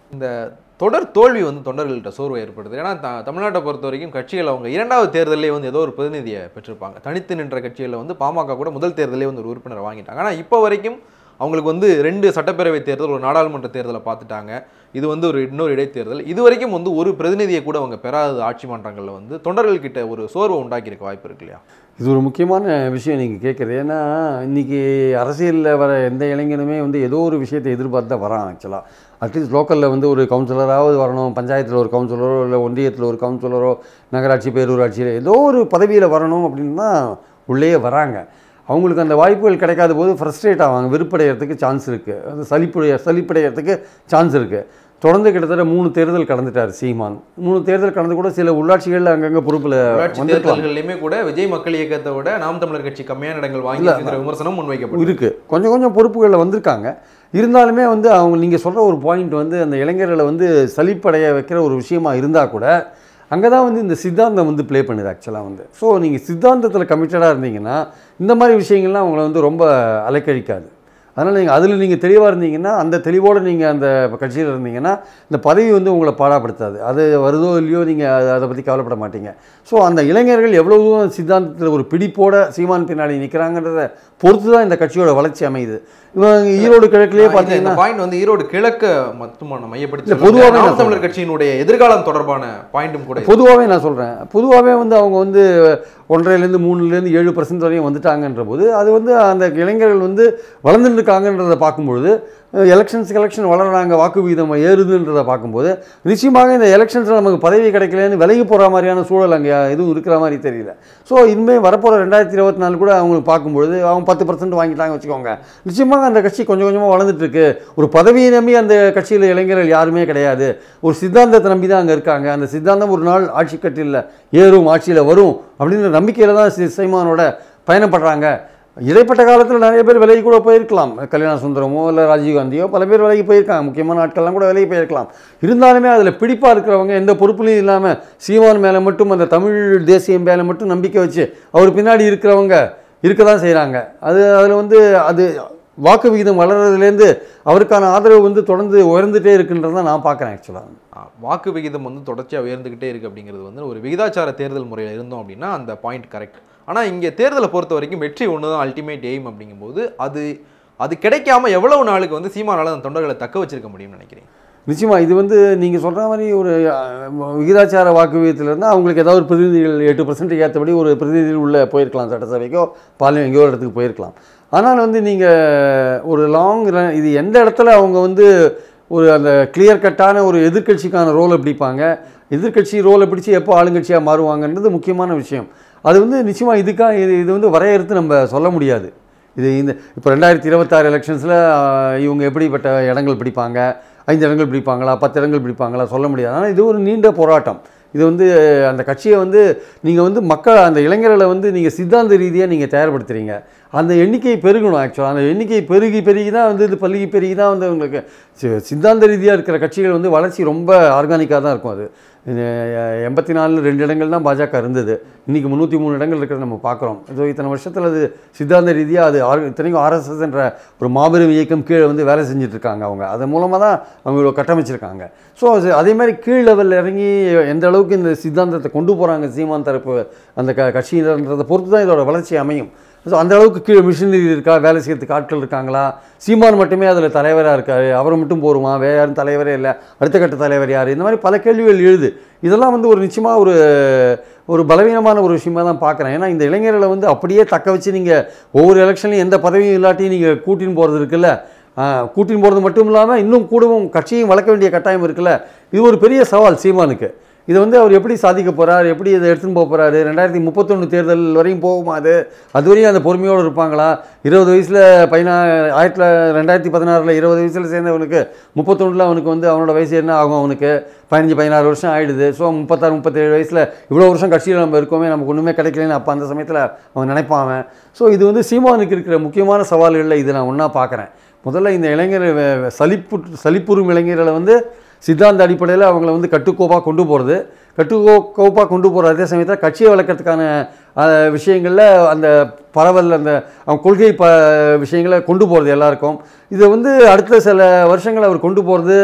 இந்த தொடர் தோல்வி வந்து தொண்டர்கள்ட்ட சோர்வை ஏற்படுது ஏன்னா த தமிழ்நாட்டை பொறுத்த வரைக்கும் கட்சிகள் அவங்க இரண்டாவது தேர்தலே வந்து ஏதோ ஒரு பிரதிநிதியை பெற்றிருப்பாங்க தனித்து நின்ற கட்சிகளில் வந்து பாமக கூட முதல் தேர்தலே வந்து ஒரு உறுப்பினர் வாங்கிட்டாங்க ஆனால் இப்போ வரைக்கும் அவங்களுக்கு வந்து ரெண்டு சட்டப்பேரவை தேர்தல் ஒரு நாடாளுமன்ற தேர்தலை பார்த்துட்டாங்க இது வந்து ஒரு இன்னொரு இடைத்தேர்தல் இது வரைக்கும் வந்து ஒரு பிரதிநிதியை கூட அவங்க பெறாத ஆட்சி மன்றங்களில் வந்து தொண்டர்கள் கிட்ட ஒரு சோர்வை உண்டாக்கியிருக்க வாய்ப்பு இருக்கு இல்லையா இது ஒரு முக்கியமான விஷயம் நீங்கள் கேட்குறது ஏன்னா இன்றைக்கி அரசியலில் வர எந்த இளைஞனுமே வந்து ஏதோ ஒரு விஷயத்தை எதிர்பார்த்து தான் வரான் ஆக்சுவலாக அட்லீஸ்ட் லோக்கலில் வந்து ஒரு கவுன்சிலராவது வரணும் பஞ்சாயத்தில் ஒரு கவுன்சிலரோ இல்லை ஒன்றியத்தில் ஒரு கவுன்சிலரோ நகராட்சி பேரூராட்சியில் ஏதோ ஒரு பதவியில் வரணும் அப்படின்னு தான் உள்ளே வராங்க அவங்களுக்கு அந்த வாய்ப்புகள் கிடைக்காத போது ஃப்ரஸ்ட்ரேட் ஆவாங்க வெறுப்படைகிறதுக்கு சான்ஸ் இருக்குது அது சலிப்புடைய சலிப்படைகிறதுக்கு சான்ஸ் இருக்குது தொடர்ந்து கிட்டத்தட்ட மூணு தேர்தல் கடந்துட்டார் சீமான் மூணு தேர்தல் கடந்து கூட சில உள்ளாட்சிகளில் அங்கங்கே பொறுப்பில் உள்ளாட்சி வந்திருக்கலாம் தேர்தல்கள்லையுமே கூட விஜய் மக்கள் இயக்கத்தை விட நாம் தமிழர் கட்சி கம்மியான இடங்கள் வாங்கி இருக்கிற விமர்சனம் முன்வைக்கப்படும் இருக்குது கொஞ்சம் கொஞ்சம் பொறுப்புகளில் வந்திருக்காங்க இருந்தாலுமே வந்து அவங்க நீங்கள் சொல்கிற ஒரு பாயிண்ட் வந்து அந்த இளைஞர்களை வந்து சலிப்படைய வைக்கிற ஒரு விஷயமா இருந்தால் கூட அங்கே தான் வந்து இந்த சித்தாந்தம் வந்து ப்ளே பண்ணுது ஆக்சுவலாக வந்து ஸோ நீங்கள் சித்தாந்தத்தில் கமிட்டடாக இருந்தீங்கன்னா இந்த மாதிரி விஷயங்கள்லாம் உங்களை வந்து ரொம்ப அலைக்கழிக்காது அதனால் நீங்கள் அதில் நீங்கள் தெளிவாக இருந்தீங்கன்னா அந்த தெளிவோடு நீங்கள் அந்த கட்சியில் இருந்தீங்கன்னா இந்த பதவி வந்து உங்களை பாடாப்படுத்தாது அது வருதோ இல்லையோ நீங்கள் அதை பற்றி கவலைப்பட மாட்டீங்க ஸோ அந்த இளைஞர்கள் எவ்வளோ தூரம் சித்தாந்தத்தில் ஒரு பிடிப்போட சீமான் பின்னாடி நிற்கிறாங்கன்றத பொறுத்து தான் இந்த கட்சியோட வளர்ச்சி அமையுது இவங்க ஈரோடு கிழக்குலேயே இந்த பார்த்தீங்கன்னா பாயிண்ட் வந்து ஈரோடு கிழக்க மட்டுமான மையப்படுத்தி இல்ல, சொல்லல. பொதுவாவே நான் நாம் தமிழர் கட்சியினுடைய எதிர்காலம் தொடர்பான பாயிண்ட்டும் கூட இது. பொதுவாகவே நான் சொல்கிறேன் பொதுவாகவே வந்து அவங்க வந்து ஒன்றரைலேருந்து மூணுலேருந்து ஏழு பர்சன்ட் வரையும் வந்துட்டாங்கன்ற போது அது வந்து அந்த இளைஞர்கள் வந்து வளர்ந்துட்டு இருக்காங்கன்றதை பார்க்கும்பொழுது எலெக்ஷன்ஸ் எலெக்ஷன் வளர்றாங்க வாக்கு விகிதம் ஏறுதுன்றதை பார்க்கும்போது நிச்சயமாக இந்த எலெக்ஷன்ஸில் நமக்கு பதவி கிடைக்கலன்னு விலகி போகிற மாதிரியான சூழல் அங்கே எதுவும் இருக்கிற மாதிரி தெரியல ஸோ இனிமேல் வரப்போகிற ரெண்டாயிரத்தி இருபத்தி நாலு கூட அவங்களுக்கு பார்க்கும்பொழுது அவங்க பத்து பர்சன்ட் வாங்கிட்டாங்க வச்சுக்கோங்க நிச்சயமாக அந்த கட்சி கொஞ்சம் கொஞ்சமாக வளர்ந்துட்டு இருக்கு ஒரு பதவியை நம்பி அந்த கட்சியில் இளைஞர்கள் யாருமே கிடையாது ஒரு சித்தாந்தத்தை நம்பி தான் அங்கே இருக்காங்க அந்த சித்தாந்தம் ஒரு நாள் ஆட்சி கட்டில ஏறும் ஆட்சியில் வரும் அப்படின்ற நம்பிக்கையில் தான் சி- சீமானோட பயணப்படுறாங்க இடைப்பட்ட காலத்தில் நிறைய பேர் விலகி கூட போயிருக்கலாம் கல்யாண சுந்தரமோ இல்லை ராஜீவ்காந்தியோ பல பேர் விலகி போயிருக்காங்க முக்கியமான ஆட்கள்லாம் கூட விலகி போயிருக்கலாம் இருந்தாலுமே அதில் பிடிப்பாக இருக்கிறவங்க எந்த பொறுப்புலையும் இல்லாமல் சீமான் மேலே மட்டும் அந்த தமிழ் தேசியம் மேலே மட்டும் நம்பிக்கை வச்சு அவர் பின்னாடி இருக்கிறவங்க இருக்க தான் செய்கிறாங்க அது அதில் வந்து அது வாக்கு விகிதம் வளர்றதுலேருந்து அவருக்கான ஆதரவு வந்து தொடர்ந்து உயர்ந்துட்டே இருக்குன்றதை நான் பார்க்குறேன் ஆக்சுவலாக ஆ, வாக்கு விகிதம் வந்து தொடர்ச்சியாக உயர்ந்துகிட்டே இருக்கு அப்படிங்கிறது வந்து ஒரு விகிதாச்சார தேர்தல் முறையில் இருந்தோம் அப்படின்னா அந்த பாயிண்ட் கரெக்ட் ஆனால் இங்கே தேர்தலை பொறுத்த வரைக்கும் வெற்றி ஒன்று தான் அல்டிமேட் எய்ம் அப்படிங்கும்போது அது அது கிடைக்காம எவ்வளவு நாளுக்கு வந்து சீமானால அந்த தொண்டர்களை தக்க வச்சிருக்க முடியும்னு நினைக்கிறேன் நிச்சயமா இது வந்து நீங்கள் சொல்கிற மாதிரி ஒரு அஹ், விகிதாச்சார வாக்கு விகிதத்தில் இருந்தால் அவங்களுக்கு ஏதாவது ஒரு பிரதிநிதிகள் எட்டு பர்சன்ட் ஏற்றபடி ஒரு பிரதிநிதிகள் உள்ளே போயிருக்கலாம் சட்டசபைக்கோ பாலியம் எங்கேயோ ஒரு இடத்துக்கு போயிருக்கலாம் ஆனால் வந்து நீங்கள் ஒரு லாங் இது எந்த இடத்துல அவங்க வந்து ஒரு அந்த கிளியர் கட்டான ஒரு எதிர்க்கட்சிக்கான ரோலை பிடிப்பாங்க எதிர்க்கட்சி ரோலை பிடிச்சி எப்போ ஆளுங்கட்சியாக மாறுவாங்கன்றது முக்கியமான விஷயம் அது வந்து நிச்சயமாக இதுக்காக இது இது வந்து வரையறுத்து நம்ம சொல்ல முடியாது இது இந்த இப்போ ரெண்டாயிரத்தி இருபத்தாறு எலெக்ஷன்ஸில் இவங்க எப்படிப்பட்ட இடங்கள் பிடிப்பாங்க ஐந்து இடங்கள் பிடிப்பாங்களா பத்து இடங்கள் பிடிப்பாங்களா சொல்ல முடியாது ஆனால் இது ஒரு நீண்ட போராட்டம் இது வந்து அந்த கட்சியை வந்து நீங்கள் வந்து மக்கள் அந்த இளைஞர்களை வந்து நீங்கள் சித்தாந்த ரீதியாக நீங்கள் தயார்படுத்துறீங்க அந்த எண்ணிக்கை பெருகணும் ஆக்சுவலாக அந்த எண்ணிக்கை பெருகி பெருகி தான் வந்து இது பல்கி பெருகி தான் வந்து உங்களுக்கு சி- சித்தாந்த ரீதியாக இருக்கிற கட்சிகள் வந்து வளர்ச்சி ரொம்ப ஆர்கானிக்காக தான் இருக்கும் அது இது, அஹ், எண்பத்தி நாலில் ரெண்டு இடங்கள் தான் பாஜக இருந்தது இன்றைக்கி முந்நூற்றி மூணு இடங்கள் இருக்கிறத நம்ம பார்க்குறோம் ஸோ இத்தனை வருஷத்தில் அது சித்தாந்த ரீதியாக அது ஆர் இத்தனைக்கும் ஆர்எஸ்எஸ் என்ற ஒரு மாபெரும் இயக்கம் கீழே வந்து வேலை செஞ்சுட்டு இருக்காங்க அவங்க அதன் மூலமாக தான் அவங்க இவ்வளோ கட்டமைச்சிருக்காங்க ஸோ அது அதே மாதிரி கீழ் லெவலில் இறங்கி எந்த அளவுக்கு இந்த சித்தாந்தத்தை கொண்டு போகிறாங்க சீமான் தரப்பு அந்த க கட்சியினன்றதை பொறுத்து தான் இதோட வளர்ச்சி அமையும் ஸோ அந்த அளவுக்கு கீழே மிஷினரி இருக்கா வேலை செய்யறதுக்கு ஆட்கள் இருக்காங்களா சீமான் மட்டுமே அதில் தலைவராக இருக்காரு அவர் மட்டும் போருமா வேற யாரும் தலைவரே இல்லை அடுத்த கட்ட தலைவர் யார் இந்த மாதிரி பல கேள்விகள் எழுது இதெல்லாம் வந்து ஒரு நிச்சயமாக ஒரு ஒரு பலவீனமான ஒரு விஷயமா தான் பார்க்குறேன் ஏன்னா இந்த இளைஞர்களை வந்து அப்படியே தக்க வச்சு நீங்கள் ஒவ்வொரு எலெக்ஷன்லையும் எந்த பதவியும் இல்லாட்டியும் நீங்கள் கூட்டின்னு போகிறது இருக்குல்ல ஆ, கூட்டின்னு போகிறது மட்டும் இல்லாமல் இன்னும் கூடவும் கட்சியும் வளர்க்க வேண்டிய கட்டாயம் இருக்குல்ல இது ஒரு பெரிய சவால் சீமானுக்கு இதை வந்து அவர் எப்படி சாதிக்க போறார் எப்படி இதை எடுத்துன்னு போக போறாரு ரெண்டாயிரத்தி முப்பத்தொன்று தேர்தல் வரையும் போகுமா அது அது வரையும் அந்த பொறுமையோடு இருப்பாங்களா இருபது வயசில் பதினா ஆயிரத்தி ரெண்டாயிரத்தி பதினாறில் இருபது வயசில் சேர்ந்தவனுக்கு முப்பத்தொன்னில் அவனுக்கு வந்து அவனோட வயசு என்ன ஆகும் அவனுக்கு பதினஞ்சு பதினாறு வருஷம் ஆயிடுது ஸோ முப்பத்தாறு முப்பத்தேழு வயசில் இவ்வளோ வருஷம் கட்சியில் நம்ம இருக்கோமே நமக்கு ஒன்றுமே கிடைக்கலன்னு அப்போ அந்த சமயத்தில் அவன் நினைப்பான் அவன் ஸோ இது வந்து சீமானுக்கு இருக்கிற முக்கியமான சவால்களில் இது நான் ஒன்றா பார்க்குறேன் முதல்ல இந்த இளைஞர் வ- வ- சலிப்பு சலிப்புறும் இளைஞர்களை வந்து சித்தாந்த அடிப்படையில் அவங்கள வந்து கட்டுக்கோப்பாக கொண்டு போகிறது கட்டுக்கோ கோப்பாக கொண்டு போகிற அதே சமயத்தில் கட்சியை வளர்க்கறதுக்கான அஹ், விஷயங்களில் அந்த பரவல் அந்த அவங்க கொள்கை ப விஷயங்களை கொண்டு போகிறது எல்லாருக்கும் இதை வந்து அடுத்த சில வருஷங்கள் அவர் கொண்டு போகிறது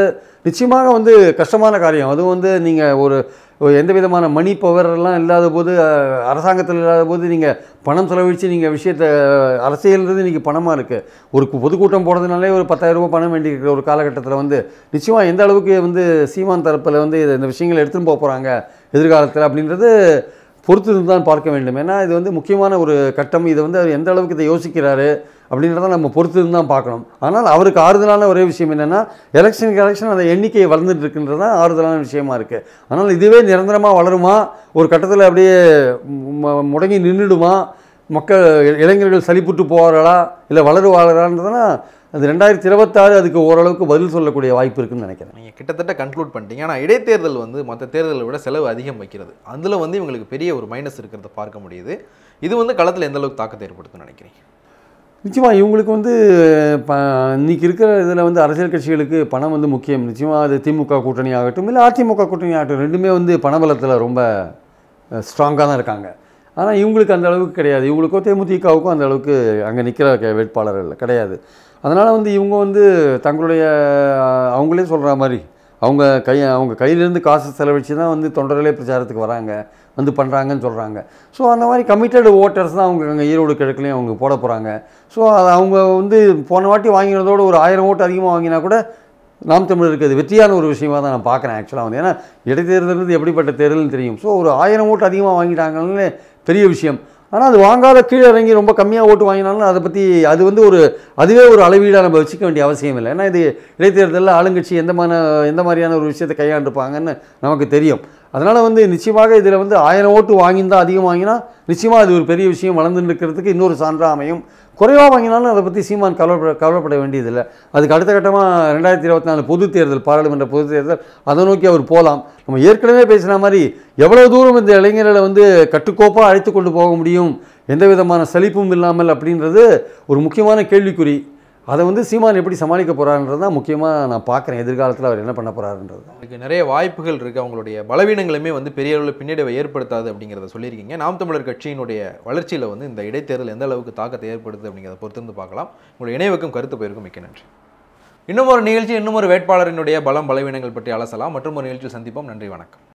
நிச்சயமாக வந்து கஷ்டமான காரியம் அதுவும் வந்து நீங்கள் ஒரு ஒரு எந்த விதமான மணி பவர் எல்லாம் இல்லாத போது அஹ், அரசாங்கத்தில் இல்லாத போது நீங்கள் பணம் செலவழித்து நீங்கள் விஷயத்தை அரசியல்ன்றது இன்றைக்கி பணமாக இருக்குது ஒரு கு- பொதுக்கூட்டம் போடுறதுனாலே ஒரு பத்தாயிரம் ரூபாய் பணம் வேண்டி இருக்கிற ஒரு காலகட்டத்தில் வந்து நிச்சயமாக எந்த அளவுக்கு வந்து சீமான் தரப்பில் வந்து இது- இந்த விஷயங்களை எடுத்துன்னு போக போகிறாங்க எதிர்காலத்தில் அப்படின்றது பொறுத்து இருந்து தான் பார்க்க வேண்டும் ஏன்னா இது வந்து முக்கியமான ஒரு கட்டம் இதை வந்து அவர் எந்த அளவுக்கு இதை யோசிக்கிறாரு அப்படின்றத நம்ம பொறுத்து இருந்து தான் பார்க்கணும் ஆனால் அவருக்கு ஆறுதலான ஒரே விஷயம் என்னென்னா எலெக்ஷனுக்கு எலெக்ஷன் அந்த எண்ணிக்கை வளர்ந்துட்டு இருக்குன்றது தான் ஆறுதலான விஷயமா இருக்குது ஆனால் இதுவே நிரந்தரமாக வளருமா ஒரு கட்டத்தில் அப்படியே மு- முடங்கி நின்றுடுமா மக்கள் இ- இளைஞர்கள் சலிப்புட்டு போவார்களா இல்லை வளருவார்களான்றதுனா அது ரெண்டாயிரத்தி இருபத்தாறு அதுக்கு ஓரளவுக்கு பதில் சொல்லக்கூடிய வாய்ப்பு இருக்குன்னு நினைக்கிறேன் நீங்கள் கிட்டத்தட்ட கன்க்ளூட் பண்ணிட்டீங்க ஆனால் இடைத்தேர்தல் வந்து மற்ற தேர்தலை விட செலவு அதிகம் வைக்கிறது அதில் வந்து இவங்களுக்கு பெரிய ஒரு மைனஸ் இருக்கிறத பார்க்க முடியுது இது வந்து களத்தில் எந்த அளவுக்கு தாக்கத்தை ஏற்படுத்தும்னு நினைக்கிறீங்க நிச்சயமாக இவங்களுக்கு வந்து ப இன்னைக்கு இருக்கிற இதில் வந்து அரசியல் கட்சிகளுக்கு பணம் வந்து முக்கியம் நிச்சயமாக அது திமுக கூட்டணி ஆகட்டும் இல்லை அதிமுக கூட்டணி ஆகட்டும் ரெண்டுமே வந்து பணபலத்தில் ரொம்ப ஸ்ட்ராங்காக தான் இருக்காங்க ஆனால் இவங்களுக்கு அந்த அளவுக்கு கிடையாது இவங்களுக்கோ தேமுதிகவுக்கும் அந்த அளவுக்கு அங்கே நிற்கிற க- வேட்பாளர்கள் கிடையாது அதனால் வந்து இவங்க வந்து தங்களுடைய அஹ், அவங்களே சொல்கிற மாதிரி அவங்க கை அவங்க கையிலேருந்து காசு செலவழித்து தான் வந்து தொண்டர்களே பிரச்சாரத்துக்கு வராங்க வந்து பண்ணுறாங்கன்னு சொல்கிறாங்க ஸோ அந்த மாதிரி கமிட்டட் ஓட்டர்ஸ் தான் அவங்க அங்கே ஈரோடு கிழக்குலையும் அவங்க போட போகிறாங்க ஸோ அது அவங்க வந்து போன வாட்டி வாங்கினதோட ஒரு ஆயிரம் ஓட்டு அதிகமாக வாங்கினா கூட நாம் தமிழருக்கு அது வெற்றியான ஒரு விஷயமா தான் நான் பார்க்குறேன் ஆக்சுவலாக வந்து ஏன்னா இடைத்தேர்தல் எப்படிப்பட்ட தேர்தல்னு தெரியும் ஸோ ஒரு ஆயிரம் ஓட்டு அதிகமாக வாங்கிட்டாங்கன்னு பெரிய விஷயம் ஆனால் அது வாங்காத கீழே இறங்கி ரொம்ப கம்மியாக ஓட்டு வாங்கினாலும் அதை பற்றி அது வந்து ஒரு அதுவே ஒரு அளவீடாக நம்ம வச்சுக்க வேண்டிய அவசியம் இல்லை ஏன்னா இது இடைத்தேர்தலில் ஆளுங்கட்சி எந்த மாதிரி எந்த மாதிரியான ஒரு விஷயத்தை கையாண்டுப்பாங்கன்னு நமக்கு தெரியும் அதனால் வந்து நிச்சயமாக இதில் வந்து ஆயிரம் ஓட்டு வாங்கியிருந்தால் அதிகம் வாங்கினா நிச்சயமாக அது ஒரு பெரிய விஷயம் வளர்ந்துட்டு இருக்கிறதுக்கு இன்னொரு சான்றாக அமையும் குறைவாக வாங்கினாலும் அதை பற்றி சீமான் கவலைப்பட கவலைப்பட வேண்டியதில்லை அதுக்கு அடுத்த கட்டமாக ரெண்டாயிரத்தி இருபத்தி நாலு பொது தேர்தல் பாராளுமன்ற பொது தேர்தல் அதை நோக்கி அவர் போகலாம் நம்ம ஏற்கனவே பேசின மாதிரி எவ்வளோ தூரம் இந்த இளைஞர்களை வந்து கட்டுக்கோப்பாக அழைத்து கொண்டு போக முடியும் எந்த விதமான சலிப்பும் இல்லாமல் அப்படின்றது ஒரு முக்கியமான கேள்விக்குறி அதை வந்து சீமான் எப்படி சமாளிக்க போகிறான்றது தான் முக்கியமாக நான் பார்க்குறேன் எதிர்காலத்தில் அவர் என்ன பண்ண போகிறாருன்றது அவங்களுக்கு நிறைய வாய்ப்புகள் இருக்குது அவங்களுடைய பலவீனங்களுமே வந்து பெரிய அளவில் பின்னடைவை ஏற்படுத்தாது அப்படிங்கிறத சொல்லியிருக்கீங்க நாம் தமிழர் கட்சியினுடைய வளர்ச்சியில் வந்து இந்த இடைத்தேர்தல் எந்த அளவுக்கு தாக்கத்தை ஏற்படுத்துது அப்படிங்கிறத பொறுத்திருந்து பார்க்கலாம் உங்களுடைய இணைவுக்கும் கருத்து பயிருக்கும் மிக்க நன்றி இன்னும் ஒரு நிகழ்ச்சி இன்னும் ஒரு வேட்பாளரினுடைய பலம் பலவீனங்கள் பற்றி அலசலாம் மற்றும் ஒரு நிகழ்ச்சியில் சந்திப்போம் நன்றி வணக்கம்